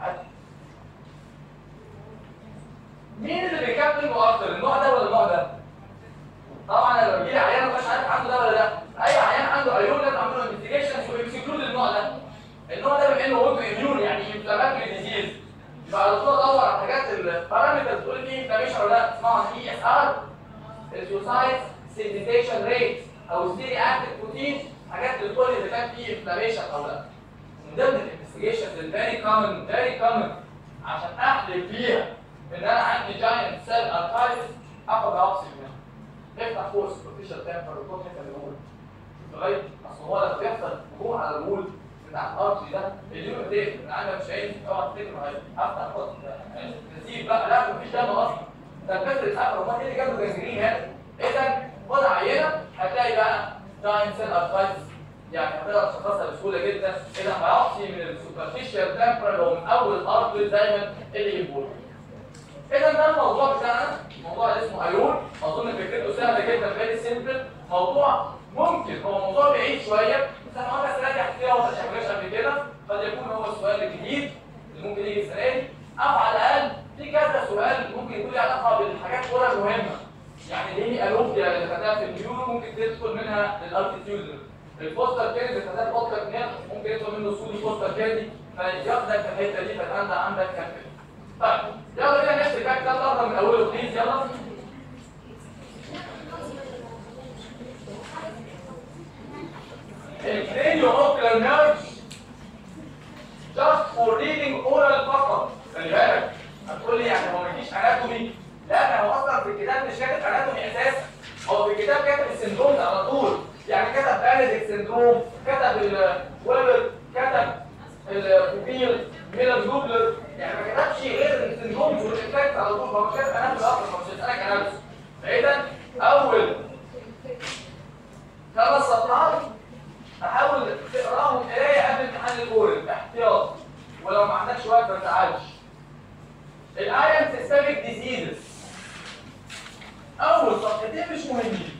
مين اللي بيكمل مؤثر النوع ده ولا النوع ده؟ طبعا انا لو جه لي عيان مش عارف عنده ده ولا لا اي عيان عنده ايون لازم اعمل له انفستيجيشن ويكسكلود النوع ده النوع ده بما انه اوتو اميون يعني انفلاماتوري ديزيز يبقى على طول ادور على حاجات البارامترز تقول لي انفلاميشن ولا لا اسمها اي اس ار السوسايد سيديتيشن ريت او ستيري اكتيف بروتين حاجات بتقول لي اذا كان في انفلاميشن او لا من ضمن الانفستيجيشنز الفيري كومن فيري كومن عشان احلف بيها ان انا عندي جاينت سيل ارتايتس اخد اوكسي منها افتح فوق سوبرفيشال تمبر وكون انت الوول لغايه اصل هو لما بيحصل هجوم على الوول بتاع الارض ده اليوم ده من عندك مش عايز اوعى تفتكر معايا افتح خط نسيب بقى لا مفيش دم اصلا ده الفكر اتقفل امال ايه اللي جنبه جنجرين هنا اذا خد عينه هتلاقي بقى جاينت سيل ارتايتس يعني هتقدر تشخصها بسهوله جدا اذا بايوبسي من السوبرفيشال تمبر لو من اول الارض دايما اللي يقول اذا ده الموضوع بتاعنا الموضوع اللي اسمه ايون اظن فكرته سهله جدا فيري سيمبل موضوع ممكن هو موضوع بعيد شويه بس انا وانا سنه تحت فيها وما شافناش قبل كده قد يكون هو السؤال الجديد اللي ممكن يجي السنه دي او على الاقل في كذا سؤال ممكن يكون له علاقه بالحاجات كلها المهمه يعني ليه الوفيا اللي خدناها في النيورو ممكن تدخل منها للالتيتيود البوستر كيرد اللي خدناه البوستر كيرد ممكن يدخل منه سودي بوستر كيرد فياخدك في الحته دي فتبقى انت عندك كفه طيب يلا بينا نمسك بقى كتاب النهارده من اوله بليز يلا الكرينيو اوكلر نيرف just for reading oral فقط خلي بالك هتقول لي يعني هو مفيش اناتومي لا هو اصلا في الكتاب مش كاتب اناتومي اساسا هو في الكتاب كاتب السندروم ده على طول يعني كتب بانيديك سندروم كتب الويبر كتب البوبيل ميلر دوبلر يعني ما كتبش غير السندروم والافكت على طول هو مش كاتب اناتومي اصلا مش هيسالك اناتومي فاذا اول خمس صفحات احاول تقراهم قرايه قبل امتحان الاورال احتياط ولو ما عندكش وقت ما تزعلش الايرن سيستميك ديزيزز اول صفحتين مش مهمين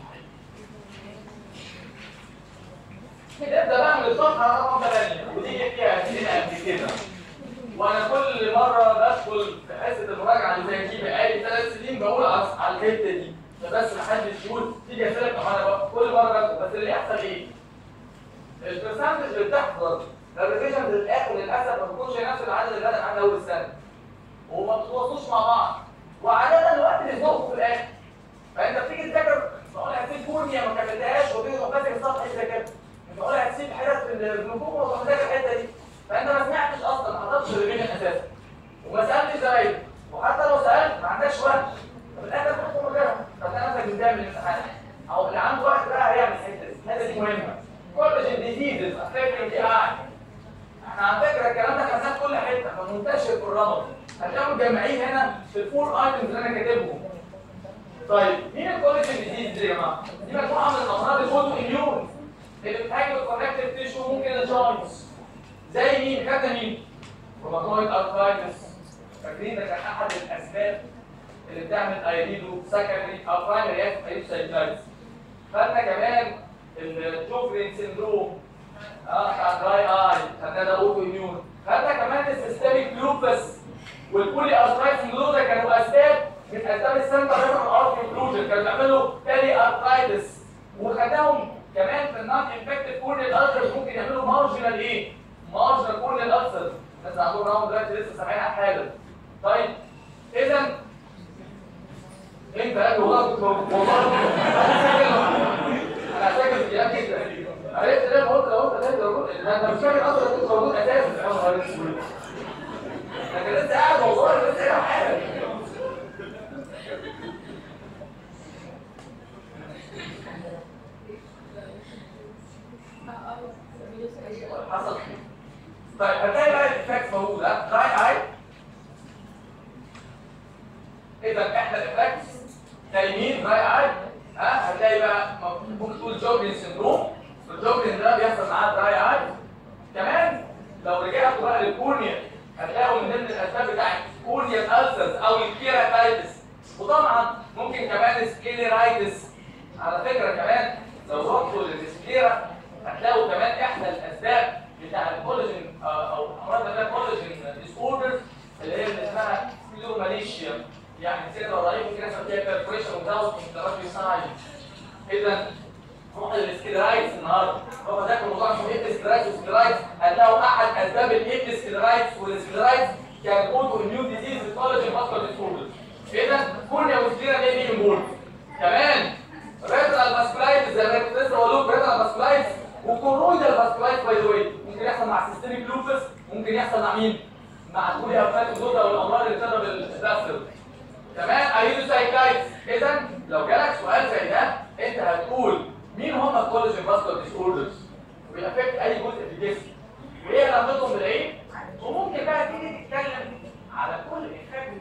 نبدا بقى من الصفحه رقم 8 ودي فيها اسئله قبل كده وانا كل مره بدخل في حصه المراجعه اللي زي دي بقالي ثلاث سنين بقول على على الحته دي فبس محدش يقول تيجي اسئله طب انا بقى كل مره بدخل بس اللي يحصل ايه؟ البرسنتج اللي بتحضر الريفيجن للاخر للاسف ما بتكونش نفس العدد اللي انا عندي اول السنه وما بتتواصلوش مع بعض وعاده الوقت اللي بيزنقوا في الاخر فانت بتيجي تذاكر تقول هتسيب كورنيا ما كملتهاش وتيجي تروح ماسك الصفحه زي كده تقول هتسيب حتت في النجوم وتروح مذاكر الحته دي فانت ما سمعتش اصلا ما حضرتش الريفيجن اساسا وما سالتش زمايلك وحتى لو سالت ما عندكش وقت في الاخر تحكم مجرد فتلاقي نفسك بتعمل الامتحان او اللي عنده وقت بقى هيعمل الحته دي الحته دي مهمه كولاجين ديزيزز افكتنج دي اي احنا على فكره الكلام ده خدناه في كل حته فمنتشر في الرمض هتلاقوا مجمعين هنا في الفور ايتمز اللي انا كاتبهم طيب مين الكولاجين ديزيز دي يا جماعه؟ دي مجموعه من الامراض الاوتو اميون اللي بتهاجم الكونكتيف تيشو ممكن الجوينتس زي مين؟ خدنا مين؟ روماتويد ارثرايتس فاكرين ده كان احد الاسباب اللي بتعمل ايريدو سكندري او برايمري ايريدو خدنا كمان الجوفرين سيندروم اه بتاع دراي اي خدنا ده اوتو اميون خدنا كمان السيستميك لوبس والبولي ارثرايتس دول ده كانوا اسباب من اسباب السنتر ريفر ارث انكلوجن كانوا بيعملوا تالي ارثرايتس وخدناهم كمان في النون انفكتيف كورنيال الالسرز ممكن يعملوا مارجنال ايه؟ مارجنال كورنيال الالسرز الناس عندهم راهم دلوقتي لسه سامعين عن حاجه طيب اذا انت قال والله كنت والله انا فاكر الكلام جدا عرفت ليه قلت لو انت لازم انت مش فاكر اصلا كنت موجود اساسا يا نهار اسود لكن لسه قاعد والله لسه قاعد حاجه حصل طيب هتلاقي بقى الايفكت موجوده دراي اي اذا احنا الايفكت تايمين دراي اي ها هتلاقي بقى ممكن تقول جوجرين سندروم الجوجرين ده بيحصل معاه دراي اي كمان لو رجعت بقى للكورنيا هتلاقوا من ضمن الاسباب بتاعت كورنيا الالسرز او الكيراتايتس وطبعا ممكن كمان سكليرايتس على فكره كمان لو رحتوا للسكليرا هتلاقوا كمان احدى الاسباب بتاع الكولاجين او امراض اللي كولاجين ديس اوردرز اللي هي اللي اسمها فيلوماليشيا يعني صدر ضعيف ممكن يحصل فيها بيرفوريشن وزاوت انفلاماتوري ساين اذا روح للسكليرايتس النهارده هو ذاكر موضوع اسمه ايه سكليرايتس وسكليرايتس هتلاقوا احد اسباب الايه سكليرايتس والسكليرايتس كان اوتو اميون ديزيز كولاجين فاسكولار ديس اوردرز اذا كورنيا وسكليرا ليه بيجي مول كمان ريترال فاسكولايتس زي ما كنت لسه بقول لكم ريترال فاسكولايتس وكورويدال فاسكولايتس باي ذا واي ممكن يحصل مع سيستميك لوبس ممكن يحصل مع مين؟ مع الكولي افات الزوجه والامراض اللي بتضرب الراسل كمان ايدوسايكلايتس اذا لو جالك سؤال زي ده انت هتقول مين هم الكولاجين فاسكولار ديس اوردرز وبيأفكت اي جزء في الجسم وايه علاقتهم بالعين وممكن بقى تيجي تتكلم على كل افكت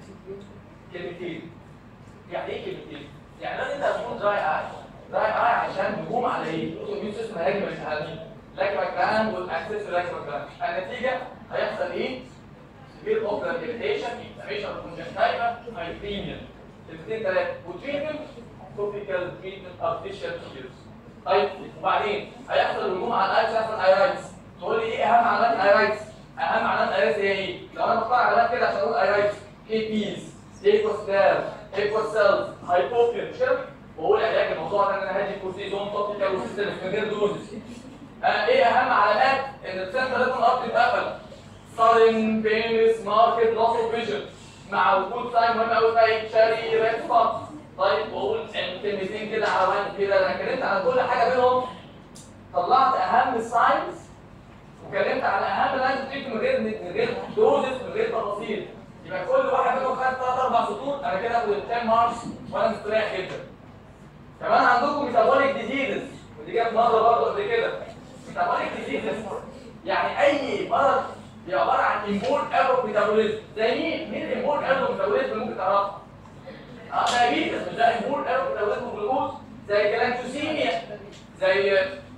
كلمتين يعني ايه كلمتين؟ يعني لازم انت هتكون دراي اي دراي اي عشان هجوم على ايه؟ الاوتوميون سيستم هيهاجم الالمين لاكما كلام والاكسس لاكما كلام النتيجه هيحصل ايه؟ سيفير اوبرا ديريتيشن انفلاميشن كونجكتيفا هايبريميا الاثنين ثلاثه وتريتمنت توبيكال تريتمنت ارتفيشال تيرز طيب وبعدين هيحصل هجوم على الايرس هيحصل ايرايتس تقول لي ايه اهم علامات الايرايتس؟ اهم علامات الايرايتس هي ايه؟ لو انا بختار علامات كده عشان اقول ايرايتس كي بيز ايكوستار ايكوسيلز هايبوفيا مش كده؟ واقول علاج الموضوع ده ان انا هادي كورتيزون توبيكال وسيستم من غير دوزز آه ايه اهم علامات ان السنتر لازم ارض اتقفل sudden painless market loss of vision مع وجود ساين مهم قوي زي شاري ريد سبوت طيب واقول كلمتين كده على وين كده انا اتكلمت عن كل حاجه بينهم طلعت اهم الساينز واتكلمت على اهم لاين تريك من غير من غير دوزز من غير تفاصيل يبقى كل واحد منهم خد ثلاث اربع سطور انا كده اخد ال 10 ماركس وانا مستريح جدا كمان عندكم ميتابوليك ديزيزز ودي جت مره برضه قبل كده ميتابوليك ديزيزز يعني اي مرض دي عباره عن امبول ايرو ميتابوليزم زي مين مين الامبول ايرو ميتابوليزم ممكن تعرفها اه دايابيتس مش ده امبول ايرو ميتابوليزم جلوكوز زي جلاكتوسيميا زي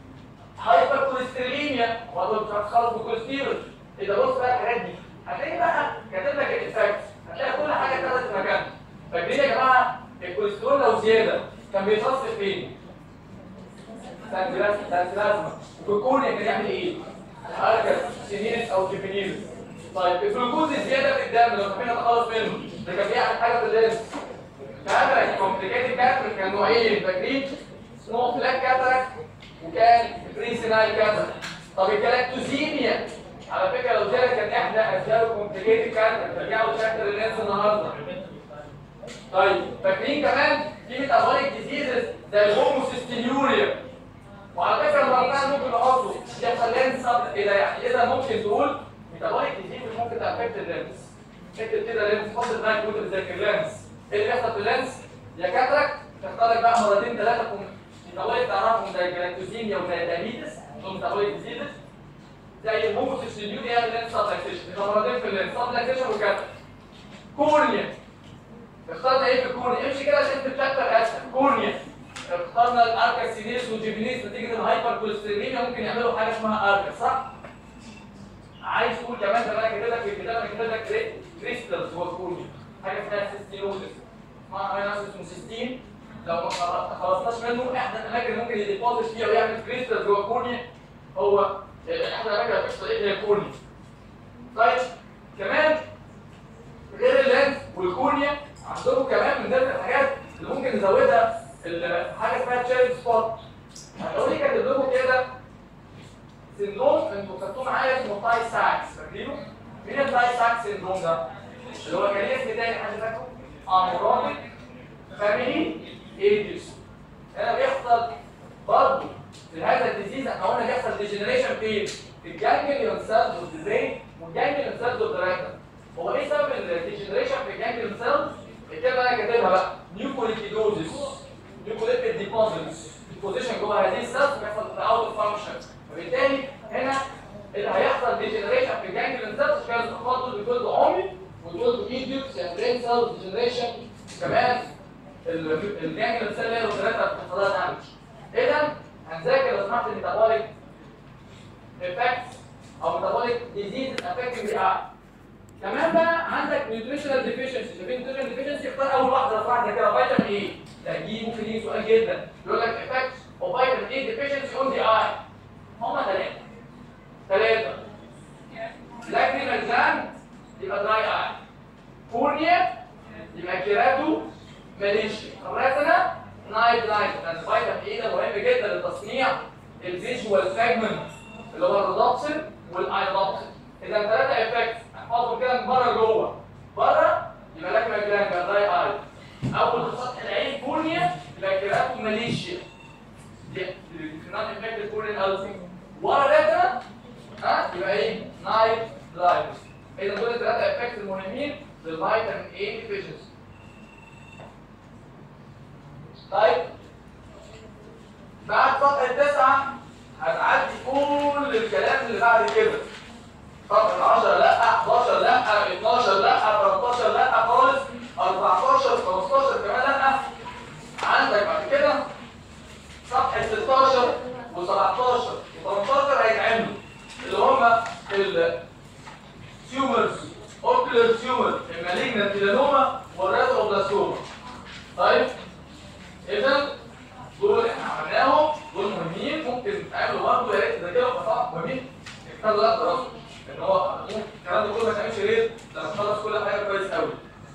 هايبر كوليستروليميا وهو مش هتخلص بالكوليسترول اذا بص بقى الحاجات دي هتلاقي بقى كاتب لك الافكت هتلاقي كل حاجه اتاخدت في مكانها فاكرين يا جماعه الكوليسترول لو زياده كان بيترص فين؟ سانسلازما في الكورنيا كان يعمل ايه؟ حركه سينيرس او جيبينيرس طيب الجلوكوز الزياده في الدم لو حبينا نتخلص منه ده كان بيعمل حاجه في اللينس كاتراك كومبليكيتد كاتراك كان نوعين فاكرين سمول فلاك كاتراك وكان بريسينال كاتراك طب الجلاكتوزيميا على فكره لو زاد كان احنا اشياء كومبليكيتد كاتراك رجعوا شكل اللينس النهارده طيب فاكرين كمان في ميتابوليك ديزيزز زي الهوموسيستينيوريا وعلى فكره المرضى ممكن يحطوا يحصل لينس ايه ده يعني اذا ممكن تقول ميتابوليك ديزيز ممكن تافكت اللينس اكتب كده لينس حط دماغك وانت بتذاكر لينس ايه اللي بيحصل في اللينس يا كاتراك تختار لك بقى مرتين ثلاثه ميتابوليك تعرفهم زي جلاكتوزيميا وزي دايابيتس دول ميتابوليك ديزيزز زي الهوموسيستينيوريا لينس سبلاكسيشن يبقى مرتين في اللينس سبلاكسيشن وكاتراك كورنيا اخترنا ايه في الكورنيا امشي كده عشان تتشتر اسهل كورنيا اخترنا الاركا سينيس والجيبينيس نتيجه الهايبر كوليستروليميا ممكن يعملوا حاجه اسمها اركا صح عايز تقول كمان ده انا كاتب لك في الكتاب انا كاتب لك كريستالز جوه الكورنيا حاجه اسمها سيستينوزس اسمها هنا اسمه سيستين لو ما خلصناش منه احدى الاماكن اللي ممكن يديبوزيت فيها ويعمل كريستالز جوه الكورنيا هو احدى الاماكن اللي بتحصل ايه هي الكورنيا طيب كمان غير اللينس والكورنيا عندكم كمان من ضمن الحاجات اللي ممكن نزودها حاجه اسمها تشيلد سبوت هقول لي كاتب لكم كده سندروم انتوا خدتوه معايا اسمه تاي ساكس فاكرينه؟ مين التاي ساكس سندروم ده؟ اللي هو كان اسم تاني حد فاكره؟ امورونيك فاميلي ايديوس هنا بيحصل برضه في هذا الديزيز احنا قلنا بيحصل ديجنريشن فين؟ في الجانجليون سيلز اوف ذا برين والجانجليون سيلز اوف ذا ريتم هو ايه سبب الديجنريشن في الجانجليون سيلز؟ الكلمه انا كاتبها بقى نيوكوليكيدوزيس نيوكوليبيد ديبوزيتس البوزيشن جوه هذه السيلز بيحصل اوت اوف فانكشن فبالتالي هنا اللي هيحصل ديجنريشن في الجانجليون سيلز كان الاطفال دول بيتولدوا عمي ويتولدوا ايديوتس يعني برين سيلز ديجنريشن كمان الجانجليون سيل اللي هي الثلاثه بتحصل لها دامج اذا هنذاكر لو سمحت الميتابوليك افكتس او ميتابوليك ديزيز افكتنج ذا اي كمان بقى عندك نيوتريشنال ديفيشنسي شايفين نيوتريشنال ديفيشنسي اختار اول واحده لو واحده كده فيتامين ايه ده دي ممكن يجي سؤال جدا يقول لك افكتس اوف فيتامين ايه ديفيشنسي اون ذا اي هما ثلاثه ثلاثه لاكريمال جلاند يبقى دراي اي كورنيا يبقى كيراتو ماليشيا الريتنا نايت لايت لان فيتامين ايه ده مهم جدا لتصنيع الفيجوال فراجمنت اللي هو الريدوبسين والايدوبسين اذا ثلاثه افكتس احفظهم كده من بره لجوه بره يبقى لاكريمال جلاند يبقى دراي اي اول سطح العين كورنيا يبقى كيراتو ماليشيا دي نون افكتيف كورنيال السي ورا ريتنا ها يبقى ايه نايت لايت اذا دول الثلاثه افكتس المهمين للفيتامين اي ديفيشنسي طيب بعد سطح التسعة هتعدي كل الكلام اللي بعد كده سطح 10 لا 11 لا 12 لا 13 لا خالص 14 15 كمان لا عندك بعد كده صفحة 16 و17 و18 هيتعملوا اللي هم التيومرز اوكلر تيومر المالجنت ميلانوما والريتروبلاسوما طيب اذا دول احنا عملناهم دول مهمين ممكن يتعملوا برضه يا ريت تذاكرهم طبعا مهمين اختار لا دراسه ان هو ممكن الكلام ده كله ما يتعملش غير لما تخلص كل حاجه كويس قوي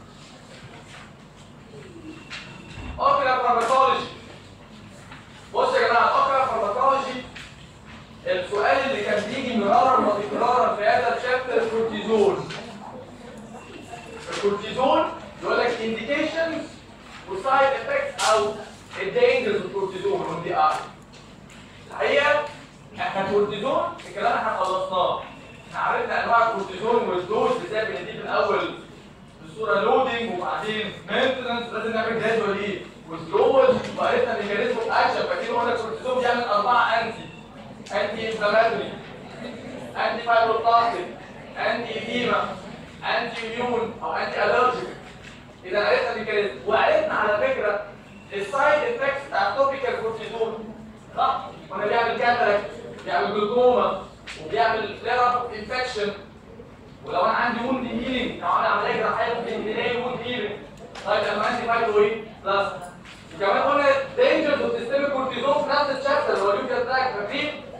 اوكلر فارماكولوجي بص يا جماعه الاوكلر فارماكولوجي السؤال اللي كان بيجي مرارا وتكرارا في هذا الشابتر الكورتيزون الكورتيزون يقول لك indications وسايد افكتس او الدينجرز الكورتيزون اون دي اي الحقيقه احنا الكورتيزون الكلام احنا خلصناه احنا عرفنا انواع الكورتيزون والدوز ازاي بنديه في الاول بصوره لودنج وبعدين مينتنس لازم نعمل جدول ايه وسلوز وعرفنا ميكانيزم اكشن فاكرين قلنا الكورتيزون بيعمل اربعه انتي انتي انفلاماتوري انتي فايبروبلاستيك انتي ايديما انتي ميون او انتي الرجيك اذا عرفنا الميكانيزم وعرفنا على فكره السايد افكتس بتاع التوبيكال كورتيزون صح وانا بيعمل كاتراك بيعمل جلوكوما وبيعمل فلير اب انفكشن ولو انا عندي ووند هيلينج لو انا عمليه جراحيه ممكن تلاقي ووند هيلينج طيب لما عندي فايتو ايه بلس وكمان قلنا دينجرز اوف سيستميك كورتيزون في نفس الشابتر اللي هو اليوكيا تراك فاكرين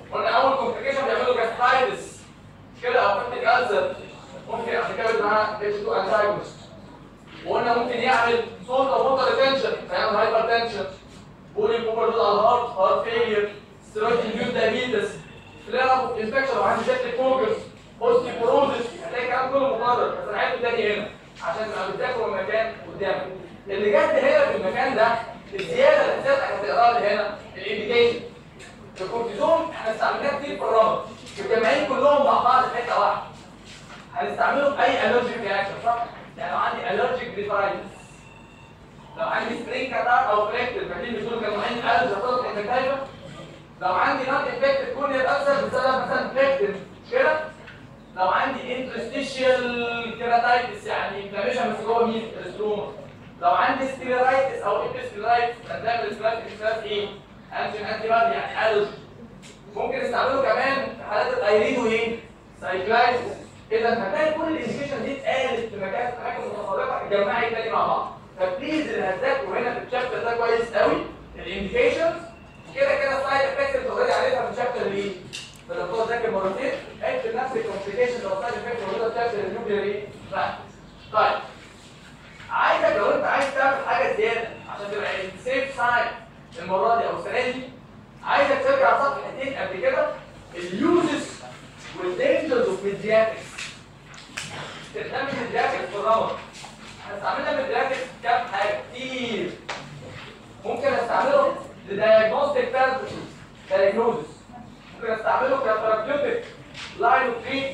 قلنا اول كومبليكيشن بيعملوا جاسترايتس كده او فتح كالسر ممكن عشان كده بيبقى معاه اتش 2 انتاجونست وقلنا ممكن يعمل صوت او ووتر ريتنشن فيعمل هايبر تنشن بولي اوفر دوز على الهارت هارت فيلير ستيرويد انديوز دايابيتس فلير اب انفكشن لو عندي شكل فوكس اوستيوبروزس هتلاقي الكلام كله مكرر بس انا عايزه تاني هنا عشان تبقى بتذاكر المكان قدامك اللي جد هنا في المكان ده الزياده اللي حضرتك هتقراها لي هنا الانديكيشن الكورتيزون احنا استعملناه كتير في الرمض متجمعين كلهم مع بعض في حته واحده هنستعمله في اي الرجيك رياكشن صح؟ يعني لو عندي الرجيك ريفرايتس لو عندي سبرينج كاتار او فليكتد فاكرين بيقولوا كانوا عندي الرج هتطلق انفكتيفا لو عندي نون انفكتد كورنيال اكثر بسبب مثلا فليكتد مش كده؟ لو عندي انترستيشيال كيراتايتس يعني انفلاميشن بس جوه مين؟ الاستروما لو عندي سكليرايتس او ابيسكليرايتس هنعمل سكليرايتس ايه؟ انتي انتي بادي يعني الرجي ممكن نستعمله كمان في حالات الايريد وايه؟ سايكلايتس اذا هتلاقي كل الانديكيشن دي اتقالت في مكان في اماكن متفرقه اتجمعت تاني مع بعض فبليز اللي هتذاكروا هنا في الشابتر ده كويس قوي الانديكيشنز كده كده السايد افكتس اللي اوريدي عارفها في الشابتر ايه؟ فلو تقعد تذاكر مرتين اكتب نفس الكومبليكيشن لو السايد افكتس موجوده في الشابتر النيوكلير ايه؟ لا طيب عايزك لو انت عايز تعمل حاجه زياده عشان تبقى سيف سايد المره دي او السنه دي عايزك ترجع صفحتين قبل كده اليوزز والدينجرز اوف ميدياتكس استخدام الميدياتكس في الرمض هستعملها ميدياتكس كام حاجه كتير ممكن استعمله لدياجنوستيك بيربسز دايجنوزس ممكن استعمله كثيرابيوتيك لاين اوف تريتمنت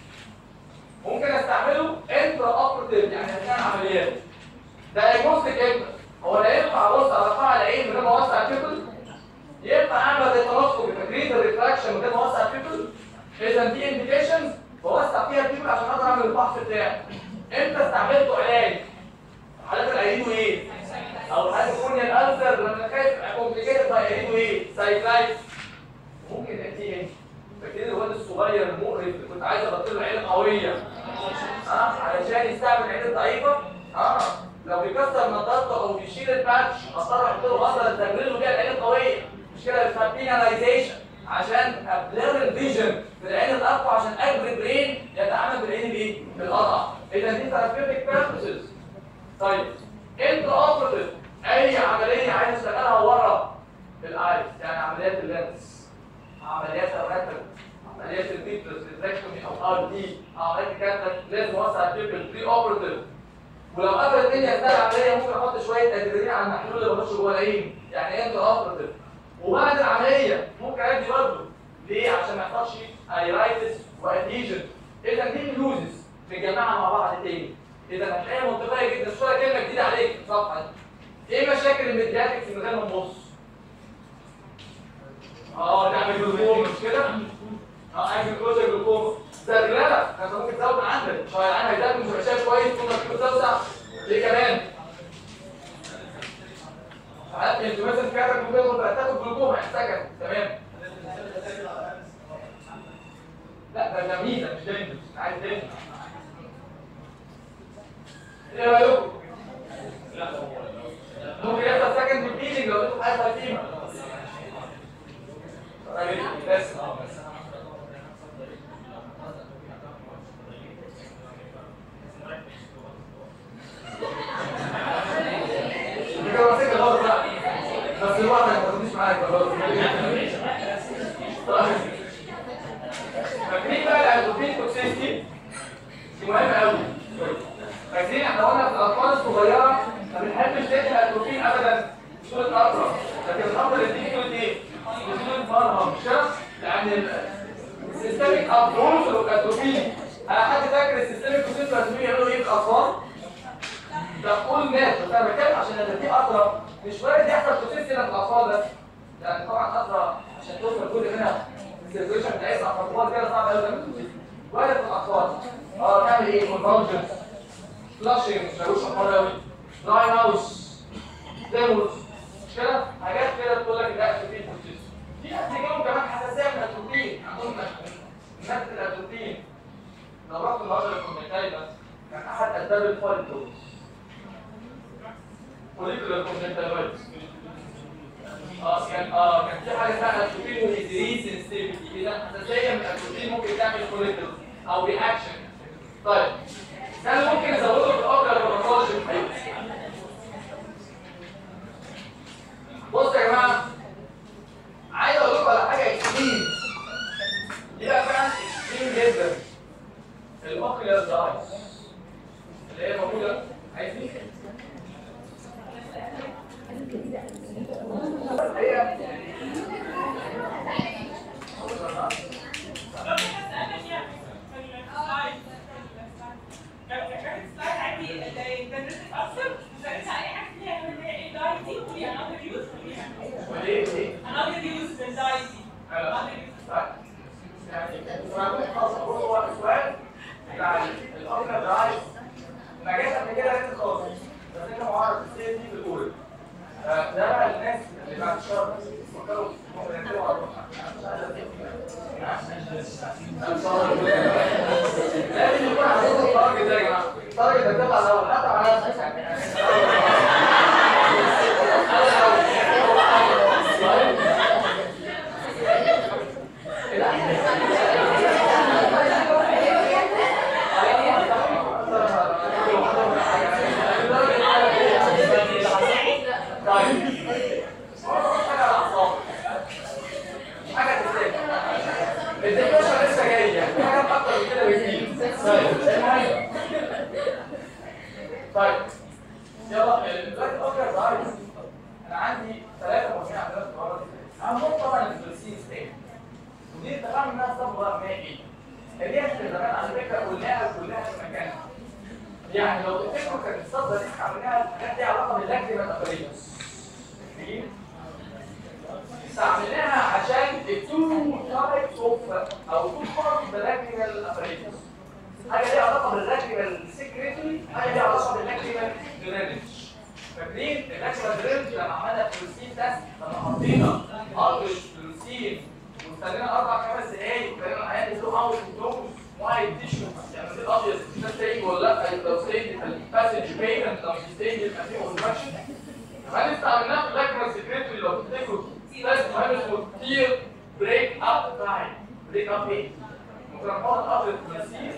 ممكن استعمله انترا اوبرتيف يعني اثناء عمليات دايجنوستيك امتى هو لا ينفع ابص على قاع العين من غير ما اوسع البيبل ينفع اعمل ريتنوسكوبي تكريت الريفراكشن من غير ما اوسع البيبل اذا دي انديكيشنز بوسع فيها البيبل عشان اقدر اعمل الفحص بتاعي امتى استعملته علاج حالات العيدين وايه او حالات الكورنيال الالسر لما خايف كومبليكيتد باي عيدين وايه سايكلايت ممكن تاتي ايه فاكرين الواد الصغير المقرف اللي كنت عايز احط له عين قويه اه علشان يستعمل العين الضعيفه اه لو بيكسر نضارته او بيشيل الباتش اضطر احط له اصلا تجريده بيها العين القويه مش كده اسمها بيناليزيشن عشان ابلغ الفيجن في العين الاقوى عشان اجبر البرين يتعامل بالعين الايه؟ بالاضعف اذا دي ثيرابيوتيك بيربسز طيب انت اوبريتيف اي عمليه عايز اشتغلها ورا الايس يعني عمليات اللينس عمليات الراتب عمليات الفيترس ريتراكتومي او ار دي عمليات الكاتب لازم اوسع البيبل بري اوبريتيف ولو قفل الدنيا اثناء العمليه ممكن احط شويه ادرينالين على المحلول اللي بخش جوه العين يعني انت اوبريتيف وبعد العمليه ممكن ادي برضه ليه عشان ما يحصلش ايرايتس واديجن اذا دي اليوزز متجمعه مع بعض تاني اذا هتلاقيها منطقيه جدا الصوره كلمه جديده عليك في الصفحه دي ايه مشاكل الميدياتكس من غير ما نبص اه تعمل جلوكوما مش كده اه اعمل كلوزر جلوكوما استغلالك انت ممكن تزود من عندك شويه العين هيزود مش هيبقى شايف كويس طول ما تجيب توسع ليه كمان ساعات انت مثلا في كاتب ممكن تبقى تاخد جلوكوما يعني سكن تمام لا ده ده ميزه مش دينجر عايز دينجر ايه رايكم؟ ممكن يحصل سكن بالبيلينج لو انتوا حاجه فايتيمه بس دي كده مسكه غلط بقى بس الواحد ما تاخدنيش معاك خلاص فاكرين بقى الانتروبين توكسيستي دي مهمه قوي فاكرين احنا قلنا في الاطفال الصغيره ما بنحبش ندي الاتروبين ابدا صوره اقرب لكن الافضل نديك صوره ايه؟ صوره مرهم مش كده؟ يعني السيستميك ابروش والاتروبين هل حد فاكر السيستميك والاتروبين يعملوا ايه في الاطفال؟ ده كل الناس بس انا بتكلم عشان لما دي اقرب مش وارد يحصل توكسيس هنا في الاطفال ده يعني طبعا اقرب عشان توصل جزء منها السيركيشن بتاعتها على الاطفال كده صعب قوي تعمل توكسيس وارد في الاطفال اه تعمل ايه؟ كونفولجنز فلاشنج مش هقولش حمار قوي دراي هاوس ديموز مش كده حاجات كده تقول لك ده اتروبين توكسيس في ناس بيجيلهم كمان حساسيه من الاتروبين عندهم ماده الاتروبين لو رحت النهارده للكومنتاري ده كان احد اسباب الفايل دوز فوليكولار كونجنتايفايتس اه كان اه كان في حاجه اسمها اتروبين وهيدرين سنسيتيفيتي اذا حساسيه من الاتروبين ممكن تعمل كوليتر او رياكشن طيب ده اللي ممكن ازوده في الاوكر الرمادي الحقيقي بصوا يا جماعه عايز اقول لكم على حاجه اكستريم دي بقى فعلا اكستريم جدا الاوكلر دايس اللي هي موجوده عايزين هي وليه ليه؟ هو السؤال بتاع الاوكلر دايس ما جاش قبل كده لسه خالص بس انت معرض السي دي في الاول ده بقى الناس اللي بعد الشر فكروا ممكن ينتبهوا على لازم يكون عندكم التارجت ده يا جماعه التارجت ده بتطلع الاول حتى على نفسك حاجه تستاهل الدكتور لسه جاي يعني حاجه اكتر من كده بكتير طيب المهم طيب يلا دلوقتي اوكر ضعيف انا عندي ثلاثه مواضيع عندنا في القرار اهم طبعا الفلسطين ستيت ودي اتفقنا انها صبغه مائي هي زمان على فكره قلناها كلها في مكانها يعني لو تفتكروا كانت الصبغه دي عملناها حاجات ليها علاقه باللاكتيمال ابريتس استعملناها عشان التو تايبس اوف او تو بارت باللاكريمال ابريتس حاجه ليها علاقه باللاكريمال سيكريتري حاجه ليها علاقه باللاكريمال درينج فاكرين اللاكريمال درينج لما عملنا فلوسين تيست لما حطينا قطر فلوسين واستنينا اربع خمس دقايق وكان العيان يزوق اوت دوز وايد تيشو يعني في الابيض ده ستيج ولا لا لو ستيج الباسج بيمنت لو مش ستيج يبقى فيه اوبستراكشن كمان استعملناه في اللاكريمال سيكريتري لو تفتكروا بس مهم اسمه تير بريك اب تايم بريك اب ايه؟ ممكن نحط قطر الفلوسين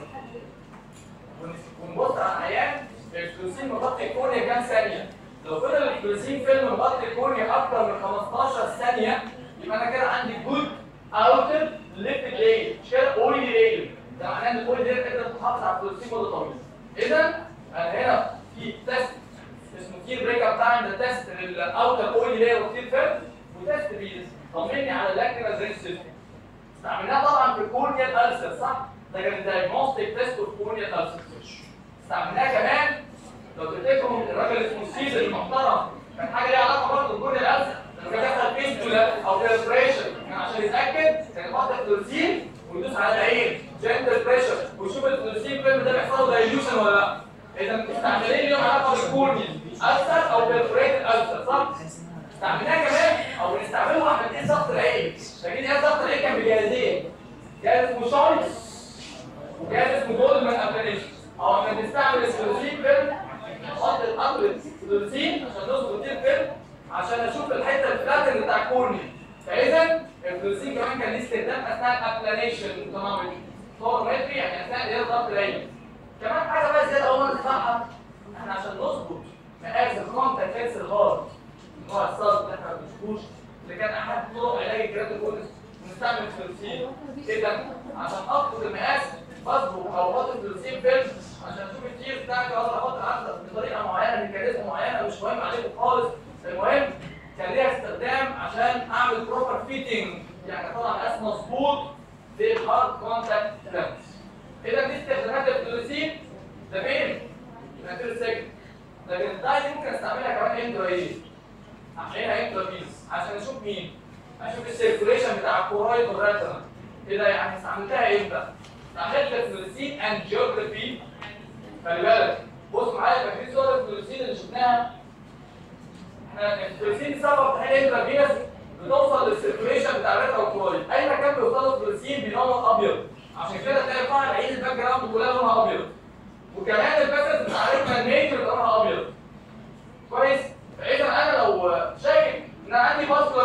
ونبص على العيان الفلوسين مغطي الكورنيا كام ثانيه لو فضل الفلوسين فيلم مغطي الكورنيا اكتر من 15 ثانيه يبقى انا كده عندي جود اوتر ليفت لاير مش كده اوري لاير ده معناه ان الاوري لاير تقدر تحافظ على الفلوسين مده طويله اذا انا هنا في تيست اسمه تير بريك اب تايم ده تيست للاوتر اوري لاير وتير فيلم وتيست بيطمني على اللاكريمال درين سيستم استعملناه طبعا في الكورنيال ألسر صح؟ ده كان الدايجنوستيك تيست اوف كورنيال ألسر استعملناه كمان لو تفتكروا الراجل اسمه سيزر المحترم كان حاجه ليها علاقه برضه بالكورنيال ألسر لما كان دخل فيستولا او بريشر كان عشان يتاكد كان يحط الفلوسين ويدوس على العين جنتل بريشر ويشوف الفلوسين فيلم ده بيحصل له دايلوشن ولا لا اذا مستعملين ليهم علاقه بالكورنيال ألسر او بالفريتد ألسر صح؟ استعملناه كمان او بنستعمله واحنا بنقيس ضغط العين فاكرين قياس ضغط العين كان بجهازين جهاز اسمه شايس وجهاز اسمه جولدمان ابليشن او احنا بنستعمل الثلوثين فيلم نحط القطر الثلوثين عشان نظبط التير فيلم عشان اشوف الحته الفلاتن بتاع الكورنيا فاذا الثلوثين كمان كان ليه استخدام اثناء الابلانيشن تماما فورمتري يعني اثناء قياس ضغط العين كمان حاجه بقى زياده اول ما نسمعها احنا عشان نظبط مقاس الكونتاكت لينس الغلط نوع الصلب اللي احنا ما بنشوفوش اللي كان احد طرق علاج الكراتوكونس بنستعمل فلوسين اذا عشان اضبط المقاس بظبط او بحط فلوسين فيلم عشان اشوف التير بتاعتي اقدر احط عدد بطريقه معينه ميكانيزم معينه مش مهم عليكم خالص المهم كان ليها استخدام عشان اعمل بروبر فيتنج يعني طبعا مقاس مظبوط للهارد كونتاكت لينس اذا دي استخدامات الفلوسين ده فين؟ في السجن لكن الداي ممكن استعملها كمان انترا ايه؟ احيانا انترا بيس عشان اشوف مين؟ اشوف السيركوليشن بتاع الكورويد والريتنا كده يعني استعملتها امتى؟ استعملت الفلوسين اند جيوغرافي خلي بالك بص معايا فاكرين صور الفلوسين اللي شفناها احنا الفلوسين سبب تحليل انترا فينس بتوصل للسيركوليشن بتاع الريتنا والكورويد اي مكان بيوصل الفلوسين بينور ابيض عشان كده تلاقي قاع العين الباك جراوند كلها لونها ابيض وكمان الباسز بتاع الريتنا النيتر لونها ابيض كويس فاذا انا لو شايف ان عندي باسكولار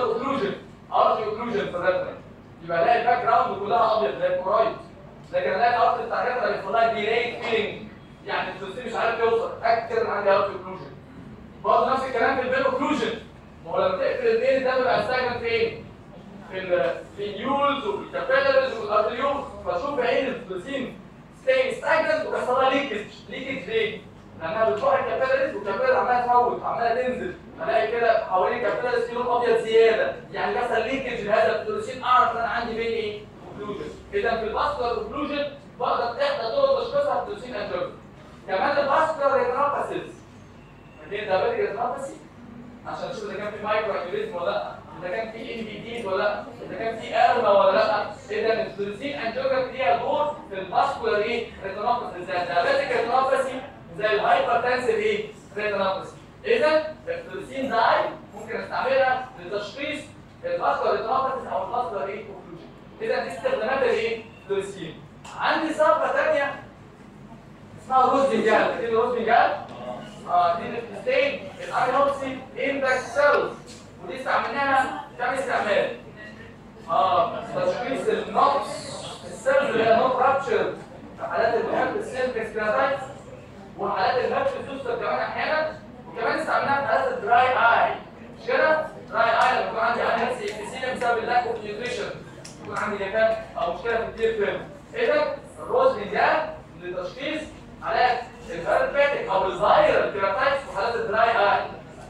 ارتي اوكلوجن في الريتنا يبقى الاقي الباك جراوند كلها ابيض زي الكورايد لكن الاقي الارتي بتاع الريتنا بيحصل لها ديليد فيلينج يعني الفلوسين مش عارف يوصل اكد ان عندي ارتي اوكلوجن برضه نفس الكلام في البين اوكلوجن ما هو لما تقفل البين ده بيبقى استاجنت فين؟ في ال في اليولز وفي الكابيلاريز والارتريولز فشوف بعين الفلوسين ستاي ستاجنت وبيحصل لها ليكج ليكج ليه؟ لانها بتروح الكابيلاريز والكابيلاريز عماله تفوت عماله تنزل الاقي كده حوالين الكابيلاريز في لون ابيض زياده يعني بيحصل ليكج لهذا الفلوسين اعرف ان انا عندي بين ايه؟ اوكلوجن اذا في الباسكولار اوكلوجن بقدر احدى طرق تشخيصها فلوسين انجلوجن كمان الباسكولار ريتنوباسيس فاكرين دايابيتيك ريتنوباسي عشان تشوف اذا كان في مايكرو انيوريزم ولا لا اذا كان في ان بي ديز ولا لا اذا كان في ارما ولا لا اذا الفلوسين انجيوجرافي ليها دور في الباسكولار ايه ريتنوباسي زي الدايابيتيك ريتنوباسي زي الهايبرتنسيف ايه ريتنوباسي اذا الفلوسين داي ممكن استعملها لتشخيص الباسكولار ريتنوباسي او الباسكولار ايه اوكلوجن اذا دي استخدامات الايه فلوسين عندي صفحه ثانيه اسمها روزنجال فاكرين روزنجال اه دي اللي بتستين الايروكسي امباكت سيلز ودي استعملناها كام استعمال اه تشخيص النقص السيلز اللي هي نوت رابتشر في حالات الهيرب السيلفكس كراتايتس وحالات الهيرب الزوستر كمان احيانا وكمان استعملناها في حالات الدراي اي مش كده؟ دراي اي لما يكون عندي اي سي ابيثيليوم بسبب اللاك اوف نيوتريشن يكون عندي جفاف او مشكله في التير فيلم اذا الروز ده لتشخيص حالات الهيرباتيك او الفايرال كيراتايتس وحالات الدراي اي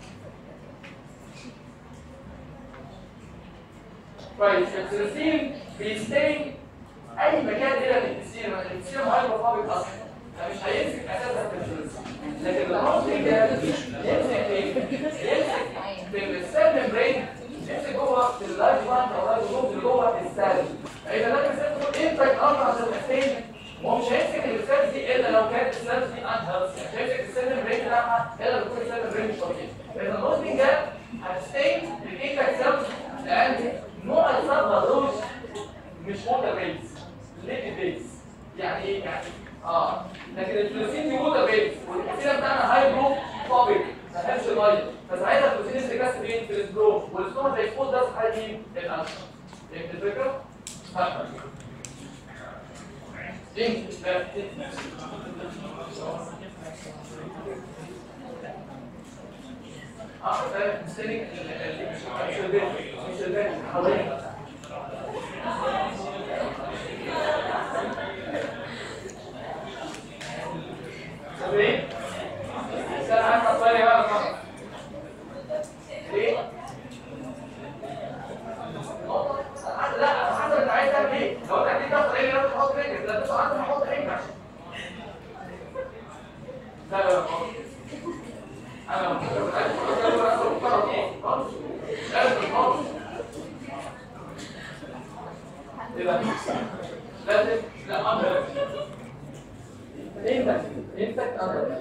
كويس الثلاثين بيستين اي مكان هنا في التسير التسير هايبوفوبيك اصلا فمش هيمسك اساسا في الثلاثين لكن الهاوسنج ده يمسك فين؟ يمسك في السيل ممبرين يمسك جوه في اللايف بلانت او اللايف جوه اللي جوه السيل فاذا لازم السيل تكون امباكت اكتر عشان تحتاج وهو مش هيمسك السيل دي الا لو كانت السيل دي ان هيلثي مش هيمسك السيل ممبرين بتاعها الا لو كان السيل ممبرين مش طبيعي فاذا الهاوسنج ده هتستين الامباكت سيلز لان نوع الصبغه دول مش ووتر بيز ليكي بيز يعني ايه يعني اه لكن الفلوسين دي ووتر بيز والكثير بتاعنا هايدرو فوبيك ما فيهاش ميه فساعتها الفلوسين استكاس فين في السلو والسلو زي فوت ده في حاله مين الالترا فهمت الفكره؟ ها ايه لا اه ده مستني مش البيت مش البيت حواليك طب ايه؟ استنى عايز اطلع بقى النهارده ليه؟ لا حسب انت عايز تعمل ايه؟ لو انت اكيد تاخد رجل لازم تحط رجل لا تسمع عنها تحط رجل عشان لا لا لا انا لازم لا امر انت انت امر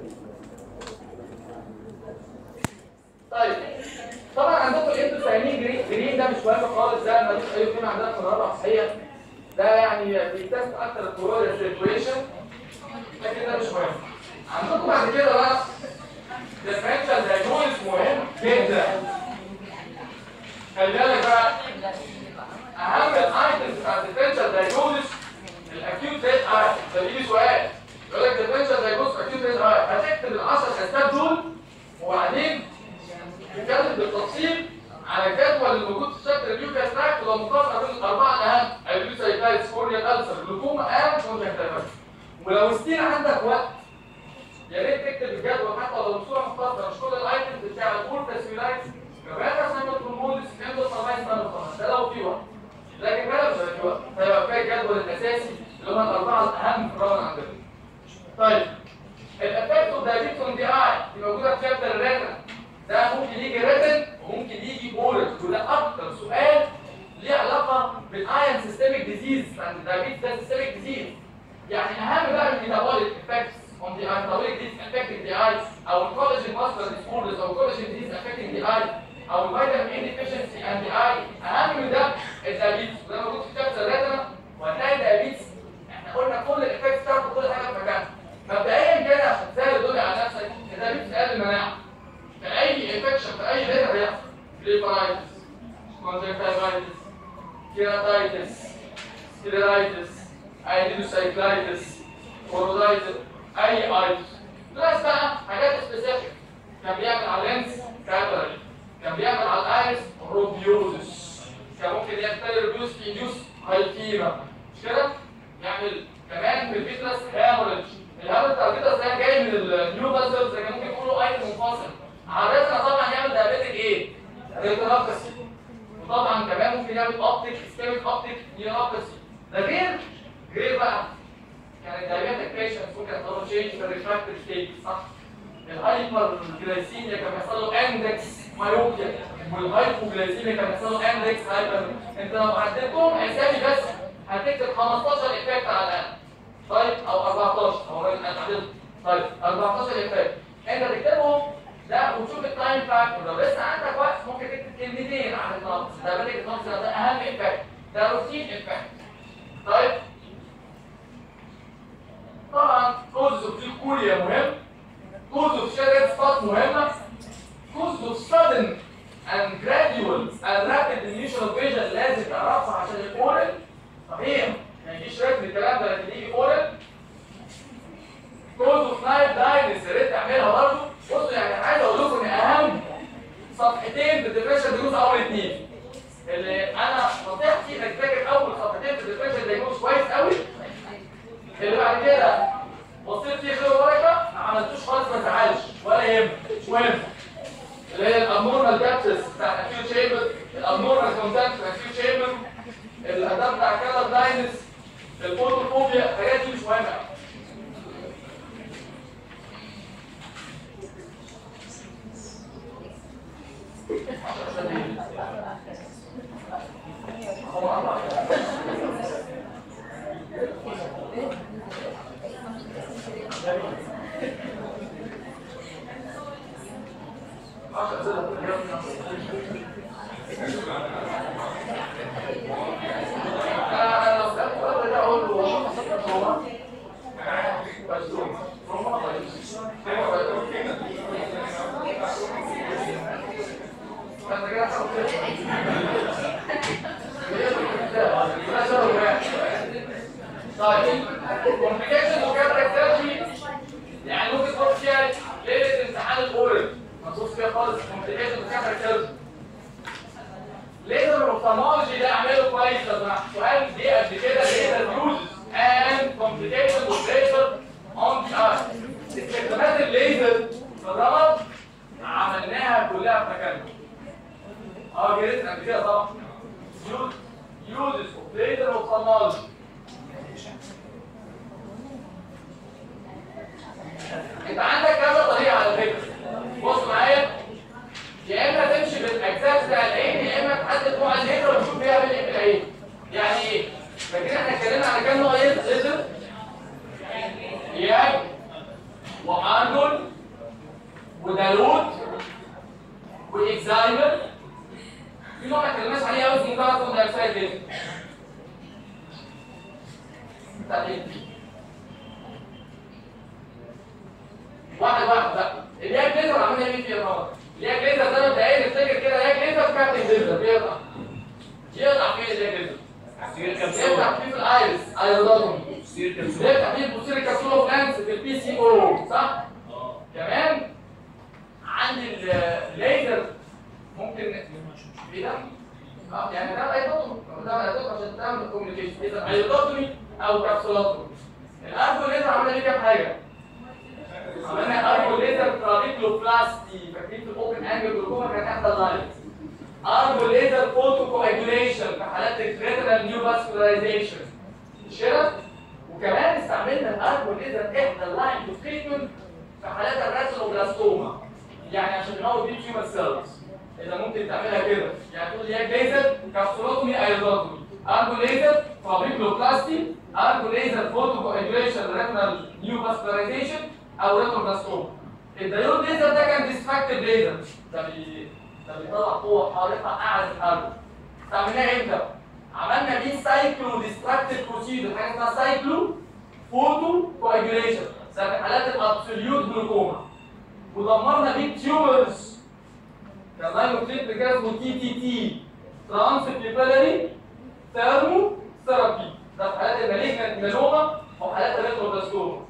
طيب طبعا عندكم الانتو ساينين جرين جرين ده مش مهم خالص ده ملوش اي قيمه عندنا في القرار الصحيه ده يعني بيتست اكتر الكورونيا سيركوليشن لكن ده مش مهم عندكم بعد كده بقى differential diagnosis مهم جدا خلي بالك بقى اهم الايتمز بتاع differential diagnosis الاكيوت ريت اي ده بيجي سؤال يقول لك differential diagnosis اكيوت ريت اي هتكتب ال 10 اسباب دول وبعدين تتكلم بالتفصيل على الجدول اللي موجود في شكل اليوكا تراك ولو مقارنه بين الاربعه الاهم اليوسايتايتس كورنيال السر جلوكوما اند كونجكتيفايتس ولو ستيل عندك وقت يا ريت تكتب الجدول حتى لو بصوره مختصره مش كل الايتمز بتاع الكور تسويلايت كمان سامبل كروموليس اندو سمايس ده لو في وقت لكن كده مش هيبقى في وقت فيبقى كفايه الجدول الاساسي اللي هم الاربعه الاهم في الراوند عندنا طيب الافكت اوف دايابيتس اون دي اي دي موجوده في شابتر الريتنا ده ممكن يجي ريتن وممكن يجي بولت وده اكتر سؤال ليه علاقه بالايرن سيستميك ديزيز لان الدايابيتس ده سيستميك ديزيز يعني اهم بقى الميتابوليك افكتس on the metabolic disease affecting the eye او collagen muscular disorders او collagen disease affecting the eye او vitamin A deficiency and the eye اهم من ده الدايابيتس وده موجود في شابتر الريتنا وهتلاقي الدايابيتس احنا قلنا كل الايفكتس بتاعته كل حاجه في مكانها مبدئيا كده عشان تسهل الدنيا على نفسك الدايابيتس قلل المناعه في اي انفكشن في اي ليفر يحصل ليفرايتس كونجكتيفايتس كورودايتس اي ايتس بلس بقى حاجات سبيسيفيك كان بيعمل على اللينس كاترالي كان بيعمل على الايرس روبيوزس كان ممكن يعمل ريديوس انديوس هايفيما مش كده؟ يعمل كمان في الفيترس هاموريدج الهاموريدج بتاع الفيترس ده جاي من النيو بازلز كان ممكن يقولوا ايتم منفصل عادة طبعا يعمل دايابيتك ايه؟ ريتينوباثي وطبعا كمان ممكن يعمل اوبتيك اسكيميك اوبتيك نيوروباثي ده غير غير بقى كان الدايابيتك بيشنتس ممكن يحصل له تشينج في الريفراكتيف ستيت صح؟ الهايبر جلايسيميا كان بيحصل له اندكس مايوبيا والهايبوجلايسيميا كان بيحصل له اندكس هايبر انت لو عديتهم اسامي بس هتكتب 15 افكت على الاقل طيب او 14 او انا عديت طيب 14 افكت انت تكتبهم لا وتشوف التايم فاكتور لو لسه عندك وقت ممكن تكتب كلمتين عن النقص ده بالك النقص ده اهم افكت ده روتين افكت طيب طبعا كوز اوف كوريا مهم كوز اوف شارع سبوت مهمه كوز اوف sudden and gradual and rapid diminution of vision لازم تعرفها عشان الاورال صحيح ما يجيش رتم الكلام ده لكن يجي اورال كوز اوف نايت داينس يا ريت تعملها برضه بصوا يعني عايز اقول لكم ان اهم صفحتين في الديبريشن ديجوز اول اثنين اللي انا نصيحتي انك تذاكر اول صفحتين في الديبريشن ديجوز كويس قوي اللي بعد كده بصيت فيه خير وبركه ما عملتوش خالص ما تزعلش ولا يهمك مش مهم اللي هي الابنورمال دابسس بتاع الاكيوت شيبر الابنورمال كونتاكت بتاع الاكيوت شيبر الاداب بتاع كذا داينس الفوتوفوبيا الحاجات دي مش مهمه انا لو سالت الراجل ده اقول له هو حصل هو بس هو فانت كده حصل طيب كومبليكيشن وكاتراك سيرجري يعني ممكن تروح فيها ليله امتحان الاورال ما تبص فيها خالص كومبليكيشن وكاتراك سيرجري ليزر الاوفتالمولوجي ده اعمله كويس يا جماعه سؤال جه قبل كده ليزر يوز اند كومبليكيشن اوف ليزر اون ذا استخدامات الليزر في الرمد عملناها كلها في مكانها اه جريت قبل كده طبعا يوز يوزز اوف ليزر اوفتالمولوجي انت عندك كذا طريقه على فكره بص معايا يا اما تمشي بالاجزاء بتاع العين يا اما تحدد نوع الليزر وتشوف بيها بالايه في العين يعني ايه فاكرين احنا اتكلمنا على كام نوع ليزر ياج وارجل ودالوت واكزايمر في نوع ما اتكلمناش عليه قوي اسمه كاربون دايوكسيد ليزر بتاع ايه واحد واحد بقى الياج ليزر عملنا ايه فيه يا ماما الياج ليزر ده مبدئيا نفتكر كده الياج ليزر كابتن ليزر بيقطع يقطع فين الياج ليزر يقطع فيه في الايرس ايرودوتومي يقطع فيه البوستيريور كابسولا اوف لانس في البي سي او صح كمان عندي الليزر ممكن ايه ده اه يعني ده ايرودوتومي ده ايرودوتومي عشان تعمل كوميونيكيشن اذا ايرودوتومي او كابسولوتومي الارجو ليزر عملنا ليه كام حاجه عملنا ارجو ليزر ترابيكلوبلاستي فاكرين في الاوبن انجل جلوكوما كان احدى اللايت ارجو ليزر فوتو كواجوليشن في حالات الكريتيكال نيو فاسكولايزيشن مش كده؟ وكمان استعملنا الارجو ليزر احدى اللاين تو تريتمنت في حالات الراسلوبلاستوما يعني عشان نموت بيه تيومر سيلز اذا ممكن تعملها كده يعني تقول يا ليزر كابسولوتومي ايزوتومي ارجو ليزر فابريكلوبلاستي ارجو ليزر فوتو كواجوليشن ريتنال نيو فاسكولايزيشن او ريتروبلاستوما الدايود ليزر ده كان ديستراكتيف ليزر ده بي... ده بيطلع قوه حارقه اعلى من الارجو استعملناه امتى؟ عملنا بيه سايكلو ديستراكتيف بروسيدور حاجه اسمها سايكلو فوتو كواجوليشن ده في حالات الابسوليوت جلوكوما ودمرنا بيه تيومرز كان لاينوكليت كده اسمه تي تي تي ترانس بيبلري ثيرمو ثيرابي ده في حالات المالجنت ميلوما او حالات الريتروبلاستوما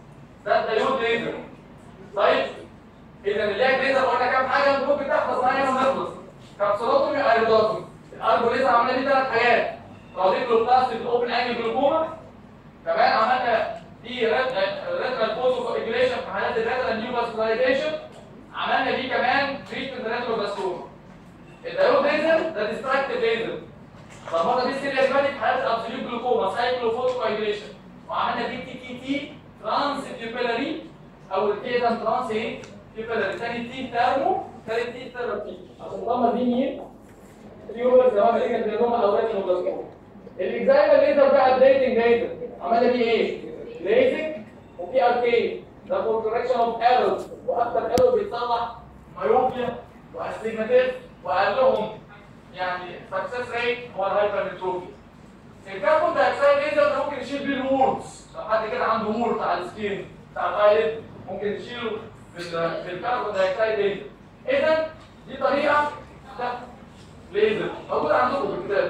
ده الدايود ليزر طيب اذا اللاج ليزر قلنا كام حاجه ممكن تحفظ معايا ونخلص كابسولوتومي ايرودوتومي الارجو ليزر عملنا دي ثلاث حاجات راديكلو بلاستيك اوبن انجل جلوكوما كمان عملنا دي ريترال بوزو كوجيليشن في حالات الريترال نيوفاسكولايزيشن عملنا دي كمان تريتمنت ريتروبلاستوما الدايود ليزر ده ديستراكتيف ليزر طب هو دي سيريال ماني في حالات ابسوليوت جلوكوما سايكلوفوتو كوجيليشن وعملنا دي تي تي تي ترانس بيبيلاري او التي ده ترانس ايه بيبيلاري ثاني تي تيرمو ثالث تي ثيرابي عشان طالما دي مين تيوبر سواء ليجن جلوكوما او ريتروبلاستوما الاكزايمر ليزر بقى بليتنج ليزر عملنا بيه ايه؟ ليزك وفي اركين ده فور كوركشن اوف ايرور واكتر ايرور بيتصلح مايوبيا واستجماتيز واقلهم يعني سكسس ريت هو الهايبرمتروفي الكربون دايوكسيد ليزر ممكن نشيل بيه الوورز لو حد كده عنده وور بتاع السكين بتاع الايلid ممكن نشيله بال- بالكربون دايوكسيد ليزر اذا دي طريقه ده ليزر موجوده عندكم في الكتاب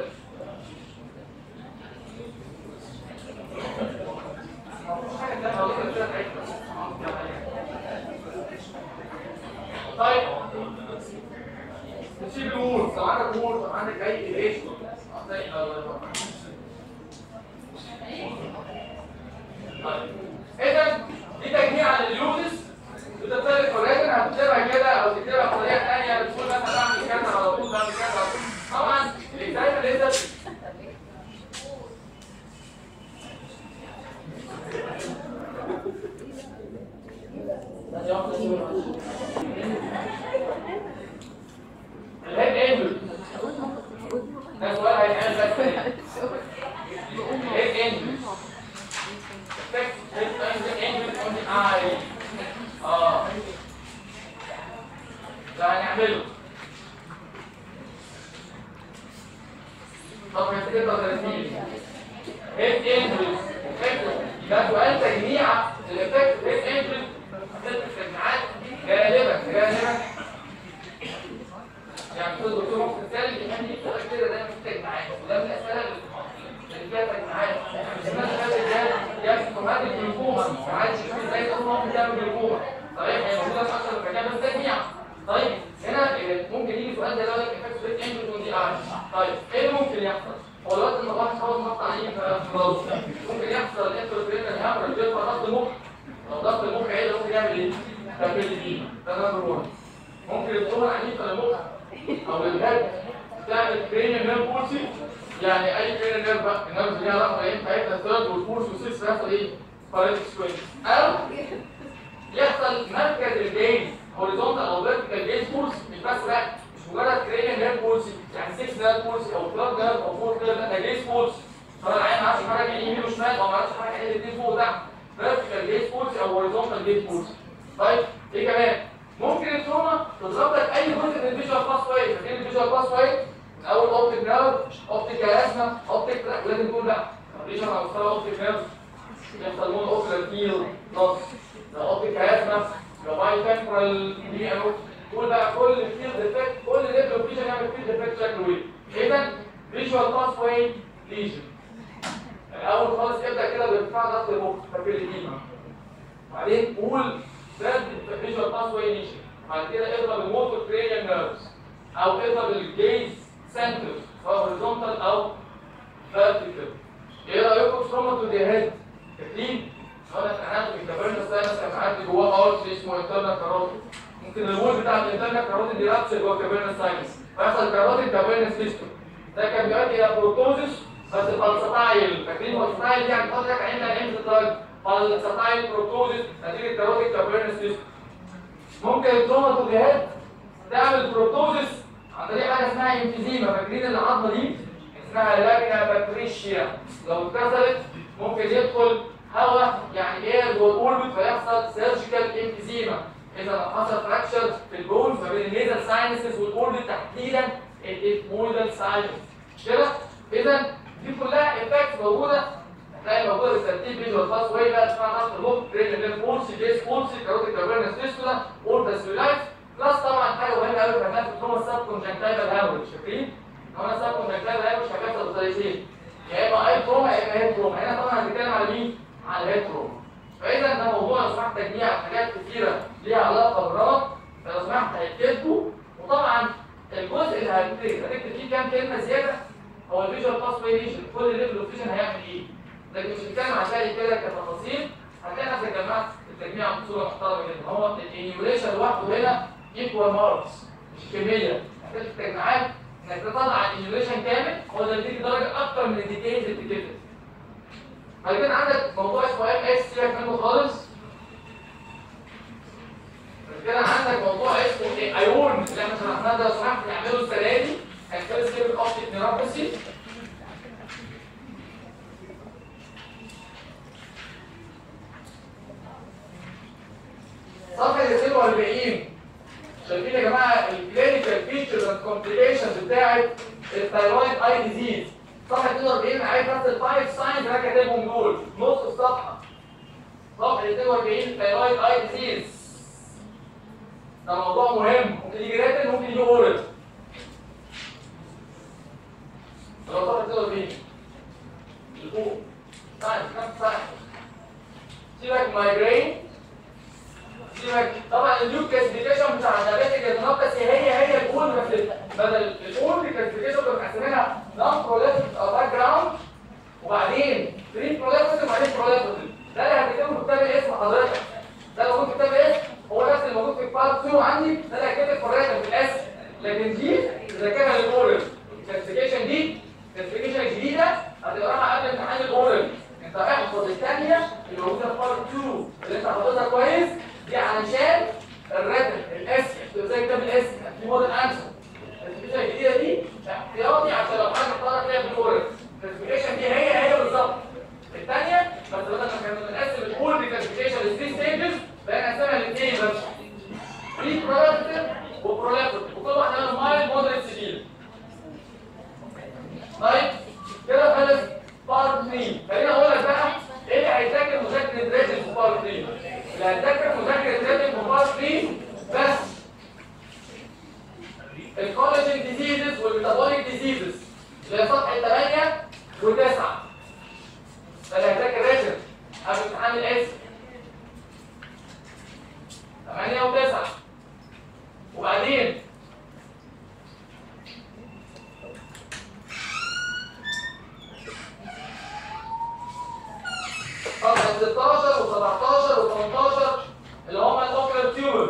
طيب نسيب الوول لو عندك وول لو عندك اي ليش اذا دي تجميع عن اليوزز بتختلف ولكن هتكتبها كده او تكتبها بطريقه ثانيه بتقول مثلا بعمل كذا على طول بعمل كذا على طول طبعا الاكزايمر ليزر الهيد انجل ده سؤال هيتقال بس الهيد انجل اه ده هنعمله طب هتكتب 30 هيد انجل ده سؤال تجميع الافكت هيد انجل ست تجميعات غالبا غالبا يعني كل دكتور ممكن تسالي بيحب يكتب كده دايما في تجميعات وده من الاسئله اللي فيها تجميعات السنه اللي فاتت جاب جاب سكومات الجلوكوما ما عادش يشوف ازاي تقول ممكن تعمل جلوكوما طيب هي موجوده في اكثر من مكان بس تجميع طيب هنا آه، ممكن يجي سؤال زي ده يقول لك افكت ريت انجل اون دي ار طيب ايه اللي ممكن يحصل؟ هو دلوقتي لما واحد خلاص مقطع عين خلاص ممكن يحصل انترفيرنال هامر يرفع ضغط المخ لو ضغط المخ عالي ممكن يعمل ايه؟ تبريد دي ده نمبر 1 ممكن الدكتور عنيفه للمخ او للهد تعمل كرينيال نيرف بولسي يعني اي كرينيال نيرف بقى النيرف دي علاقه ايه بتاعتها ثيرد والفورس والسيكس يحصل ايه؟ باراليتيك سوينج او يحصل مركز الجين هوريزونتال او فيرتيكال جين فورس مش بس لا مش مجرد كرينيال نيرف بولسي يعني 6 نيرف بولسي او 12 نيرف او 4 نيرف لا ده جين فورس طبعا العين ما عرفش حركه يمين وشمال او ما عرفش حركه الاثنين فوق وتحت فيرتيكال جين فورس او هوريزونتال جين فورس طيب ايه كمان ممكن التروما تضرب لك اي جزء من الفيجوال باس واي فاكرين الفيجوال باس واي من اول اوبتيك نيرف اوبتيك كلاسما اوبتيك لازم تقول لا ريشن على مستوى اوبتيك نيرف يحصل لون اوكلر فيل نص لو اوبتيك كلاسما لو باي تمبرال دي اهو تقول بقى كل فيلد افكت كل ليفل اوف فيجن يعمل فيلد افكت شكله ايه اذا فيجوال باس واي ليجن الاول خالص ابدا كده بارتفاع ضغط المخ فاكر دي بعدين قول ثيرد فيجوال باس واي ليجن بعد كده اضرب الموتور كرينيال نيرفز او اضرب الجيز سنتر سواء هوريزونتال او فيرتيكال ايه رايكم في تروما تو ذا هيد فاكرين قلنا في اناتومي كافيرنس ساينس كان عندي جواه اورس اسمه انترنال كاروتيد ممكن الوول بتاع الانترنال كاروتيد يرابشر جوه كافيرنس ساينس فيحصل كاروتيد كافيرنس فيستول ده كان بيؤدي الى بروتوزس بس فالسطايل فاكرين فالسطايل دي يعني حضرتك عندنا عين الدرج فالسطايل بروتوزس نتيجه كاروتيد كافيرنس فيستول ممكن التروما تو ذا هيد تعمل بروتوزس عن طريق حاجه اسمها انفيزيما فاكرين العظمه دي اسمها لاجنا باتريشيا لو اتكسرت ممكن يدخل هواء يعني اير جوه الاوربت فيحصل سيرجيكال انفيزيما اذا لو حصل فراكشر في البونز ما بين النيزل ساينسز والاوربت تحديدا الاثمويدال ساينس كده اذا دي كلها افكت موجوده هتلاقي موجوده بالترتيب فيجوال باس واي بقى اسمها ضغط المخ برين ليف بولسي جيس بولسي كاروتيك افيرنس فيستولا اوربت سيولايت بلس طبعا حاجه مهمه قوي خدناها في التروما سب كونجنكتيفال هاموريج فاكرين؟ لو انا سب كونجنكتيفال هاموريج هتحصل بطريقتين يا اما اي تروما يا اما هيد تروما هنا طبعا هنتكلم على مين؟ على الهيد تروما فاذا ده موضوع لو سمحت تجميع حاجات كتيره ليها علاقه بالرمق فلو سمحت هيكتبوا وطبعا الجزء اللي هتكتب هتكتب فيه كام كلمه زياده هو الفيجوال باس ريليشن كل ليفل اوف فيجن هيعمل ايه لكن مش هنتكلم عن ذلك كده كتفاصيل هتلاقي نفسك جمعت التجميع بصوره محترمه جدا هو الانيوليشن لوحده هنا ايكوال ماركس مش كميه محتاج التجميعات انك تطلع الانيوليشن كامل هو ده اللي بيديك درجه اكتر من الديتيلز اللي بتتكتب بعد كده عندك موضوع اسمه ام اس سيبك منه خالص بعد كده عندك موضوع اسمه ايه ايون اللي احنا شرحناه ده لو سمحت نعمله السنه دي هنتكلم كلمه اوبتيك نيوروباثي صفحه 42 شايفين يا جماعه الكلينيكال فيتشرز اند كومبليكيشنز بتاعت الثايرويد اي ديزيز صفحه 42 عايز بس الفايف ساينز اللي انا كاتبهم دول نص الصفحه صفحه 42 الثايرويد اي ديزيز ده موضوع مهم ممكن يجي ريتن ممكن يجي اورال لو صفحه 42 لفوق ساينز كام ساينز سيبك مايجرين سيبك طبعا النيو كلاسيفيكيشن بتاع الدايابيتيك ريتينوباثي هي هي الاول بس بدل الاول كلاسيفيكيشن كنا مقسمينها نون بروليفيك او باك جراوند وبعدين بري بروليفيك وبعدين بروليفيك ده اللي هتكتبه في كتاب الاسم حضرتك ده اللي موجود في كتاب الاسم هو نفس اللي موجود في بارت 2 عندي ده اللي هيتكتب في الريتم في الاسم لكن دي ذاكرها للاورال الكلاسيفيكيشن دي الكلاسيفيكيشن الجديده هتبقى رايحه قبل امتحان الاورال انت احفظ الثانيه اللي موجوده في بارت 2 اللي انت حافظها كويس دي علشان الريتم الاسم زي كتاب الاسم في موديل انسر الكلاسيفيكيشن الجديده دي احتياطي عشان لو حاجه طلعت فيها في الاورال الكلاسيفيكيشن دي هي هي بالظبط الثانيه بس بدل ما كنا بنقسم الاول كلاسيفيكيشن لثري ستيجز بقينا نقسمها لاثنين بس بري بروليفتيف وبروليفتيف وكل واحده منهم مايل مودريت سيفير طيب كده خلص بارت 3 خليني اقول لك بقى ايه اللي هيذاكر مذاكره ريتم في بارت 3 اللي هيذاكر مذاكره ريتم في بارت 3 بس الكولاجين ديزيزز والميتابوليك ديزيزز اللي هي صفحه 8 و9 فاللي هيذاكر ريتم قبل امتحان الاسم 8 و9 وبعدين صفحة 16 و17 و18 اللي هم الاوكلر تيوبر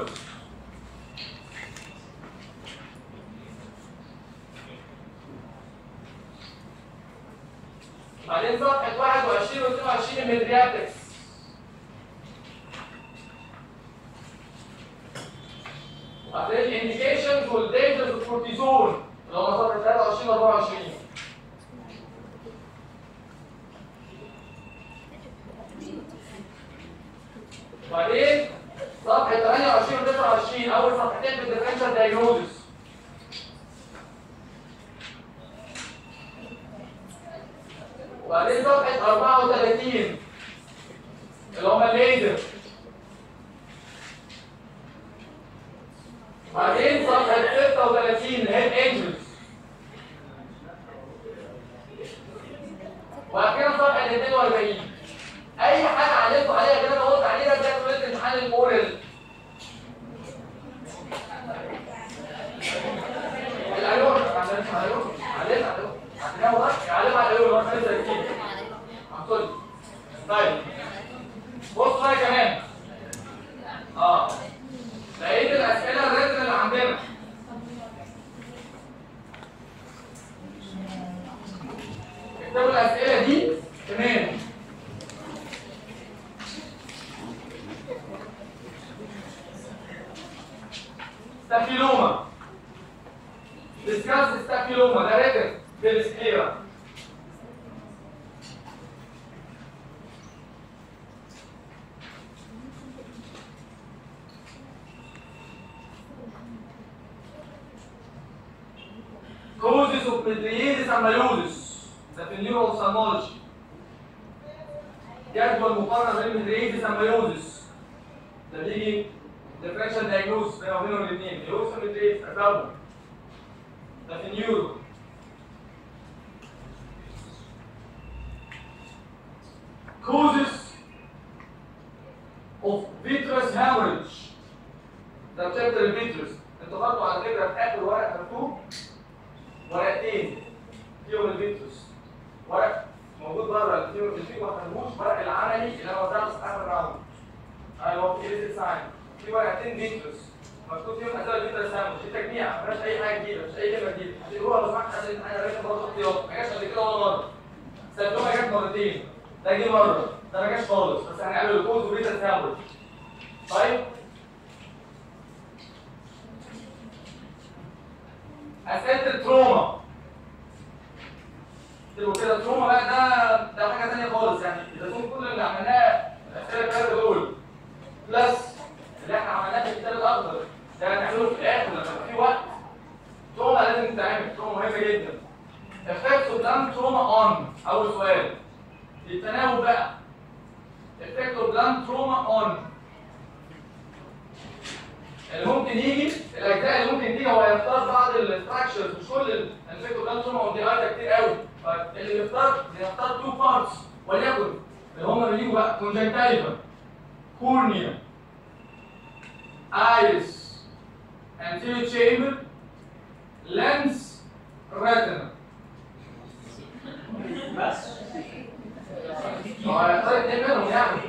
بعدين صفحة 21 و 22 الميدرياتكس بعدين الانديكيشنز والدينجرز الكورتيزون اللي هم صفحة 23 و 24 بعدين صفحة 28 و 29 أول صفحتين في الديفرنشال دايجنوزس وبعدين صفحة 34 اللي هم الليزر بعدين صفحة 36 الهيد انجلز وأخيرا صفحة 42 أي حاجة علمتوا عليها كده أنا قلت عليها ده كلية امتحان الأورال الأيون علمت عليهم علمت عليهم علمت عليهم على الأيون مرة ثانية كتير عطل طيب بص بقى كمان اه لقيت الأسئلة الريتم اللي عندنا اكتبوا الأسئلة دي تمام ستافيلوما discuss ستافيلوما ده ريتم في السكليرا causes of metriasis amyloides ده في النيوروسامولوجي جدول مقارنه بين الميترياsis amyloides ده بيجي differential diagnosis بين وبينهم الاثنين ميوس وميترياsis اسبابهم ده في النيورو causes of vitreous hemorrhage ده chapter الفيتروس انتوا خدتوا على فكره في اخر ورق مكتوب ورقتين فيهم الفيتروس ورق موجود بره اللي فيه اللي فيه ما خدوش ورق العملي اللي انا وزعته في اخر راوند ايوه في ايزي ساين في ورقتين فيتروس مكتوب فيهم اسئله فيتروس سامبل في تجميع مفيهاش اي حاجه جديده مش اي كلمه جديده هتقروها لو سمحت عشان انا راجل برضه اختيار ما جاش قبل كده ولا مره سالتوها جت مرتين ده جه مره ده ما جاش خالص بس هنعمل الكوز وفيتروس سامبل طيب اسئله التروما تبقوا كده التروما بقى ده ده حاجه ثانيه خالص يعني اذا كنت كل اللي عملناه الاسئله الثلاثه دول بلس اللي احنا عملناه في الكتاب الاخضر ده هنعمله في الاخر لما يبقى في وقت تروما لازم تتعمل تروما مهمه جدا effects of blunt trauma on اول سؤال التناوب بقى effect of blunt trauma on اللي ممكن يجي الاجزاء اللي ممكن تيجي هو يختار بعض الاستراكشرز مش كل الفكره بلان توما ودي ايتا كتير قوي فاللي بيختار بيختار تو بارتس وليكن اللي هم بيجوا بقى كونجنتايفا كورنيا ايرس anterior chamber lens retina بس هو هيختار اتنين منهم يعني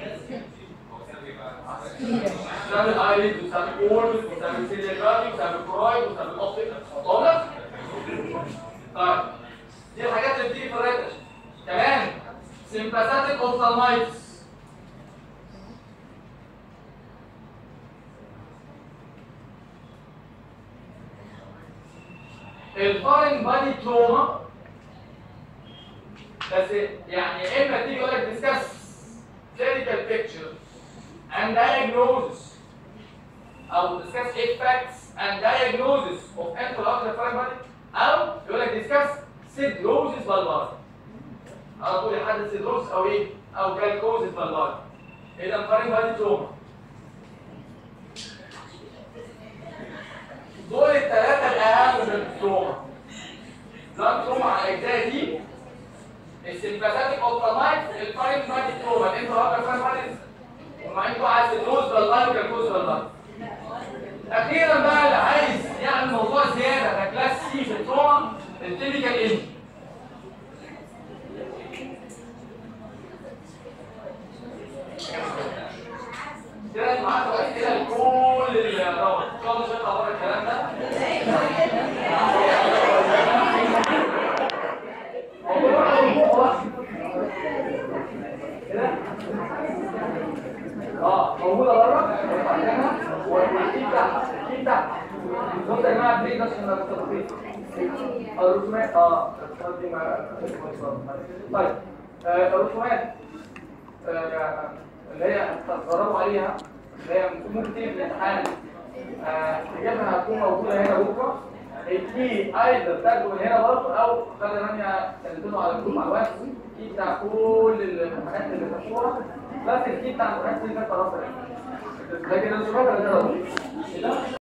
بتعمل ايريد وبتعمل اوربت وبتعمل سيليجرافي وبتعمل كرويد وبتعمل اوبتيك واضح؟ طيب دي الحاجات اللي بتيجي في الريتش كمان سيمباثيك اوفثالمايتس الفارين بادي تروما بس يعني يا اما تيجي يقول لك ديسكاس clinical picture and diagnosis او discuss effects and diagnosis of intraocular foreign body او يقول لك discuss sidrosis bulbar على طول يحدد sidrosis او ايه او calcosis bulbar اذا foreign body trauma دول الثلاثه الاهم من التروما بلان تروما على الاجزاء دي السيمباثيك اوبتامايت الفاين بادي تروما الانتراوكر فاين بادي ومعين بقى عايز النوز باللايف كالكوز باللايف اخيرا بقى اللي عايز يعمل موضوع زياده ده كلاس سي في التروما التيبيكال ايه كده انت معاك اسئله لكل الراوند ان شاء الله مش هيطلع بره الكلام ده موضوع الموضوع كده اه موجوده بره والاكيد تحت اكيد تحت بص يا جماعه بريد بس عشان التطبيق الرسومات اه الرسومات دي مع طيب آه، الرسومات آه، اللي هي هتتدربوا عليها اللي هي ممكن تيجي في الامتحان آه، اجابتها هتكون موجوده هنا بكره الكي ايضا تاخده من هنا برضه او خلي رانيا سلمته على الجروب على الواتس الكي بتاع كل الامتحانات اللي خدتوها بس الكي بتاع الامتحانات اللي كانت راسها لكن الرسومات اللي كده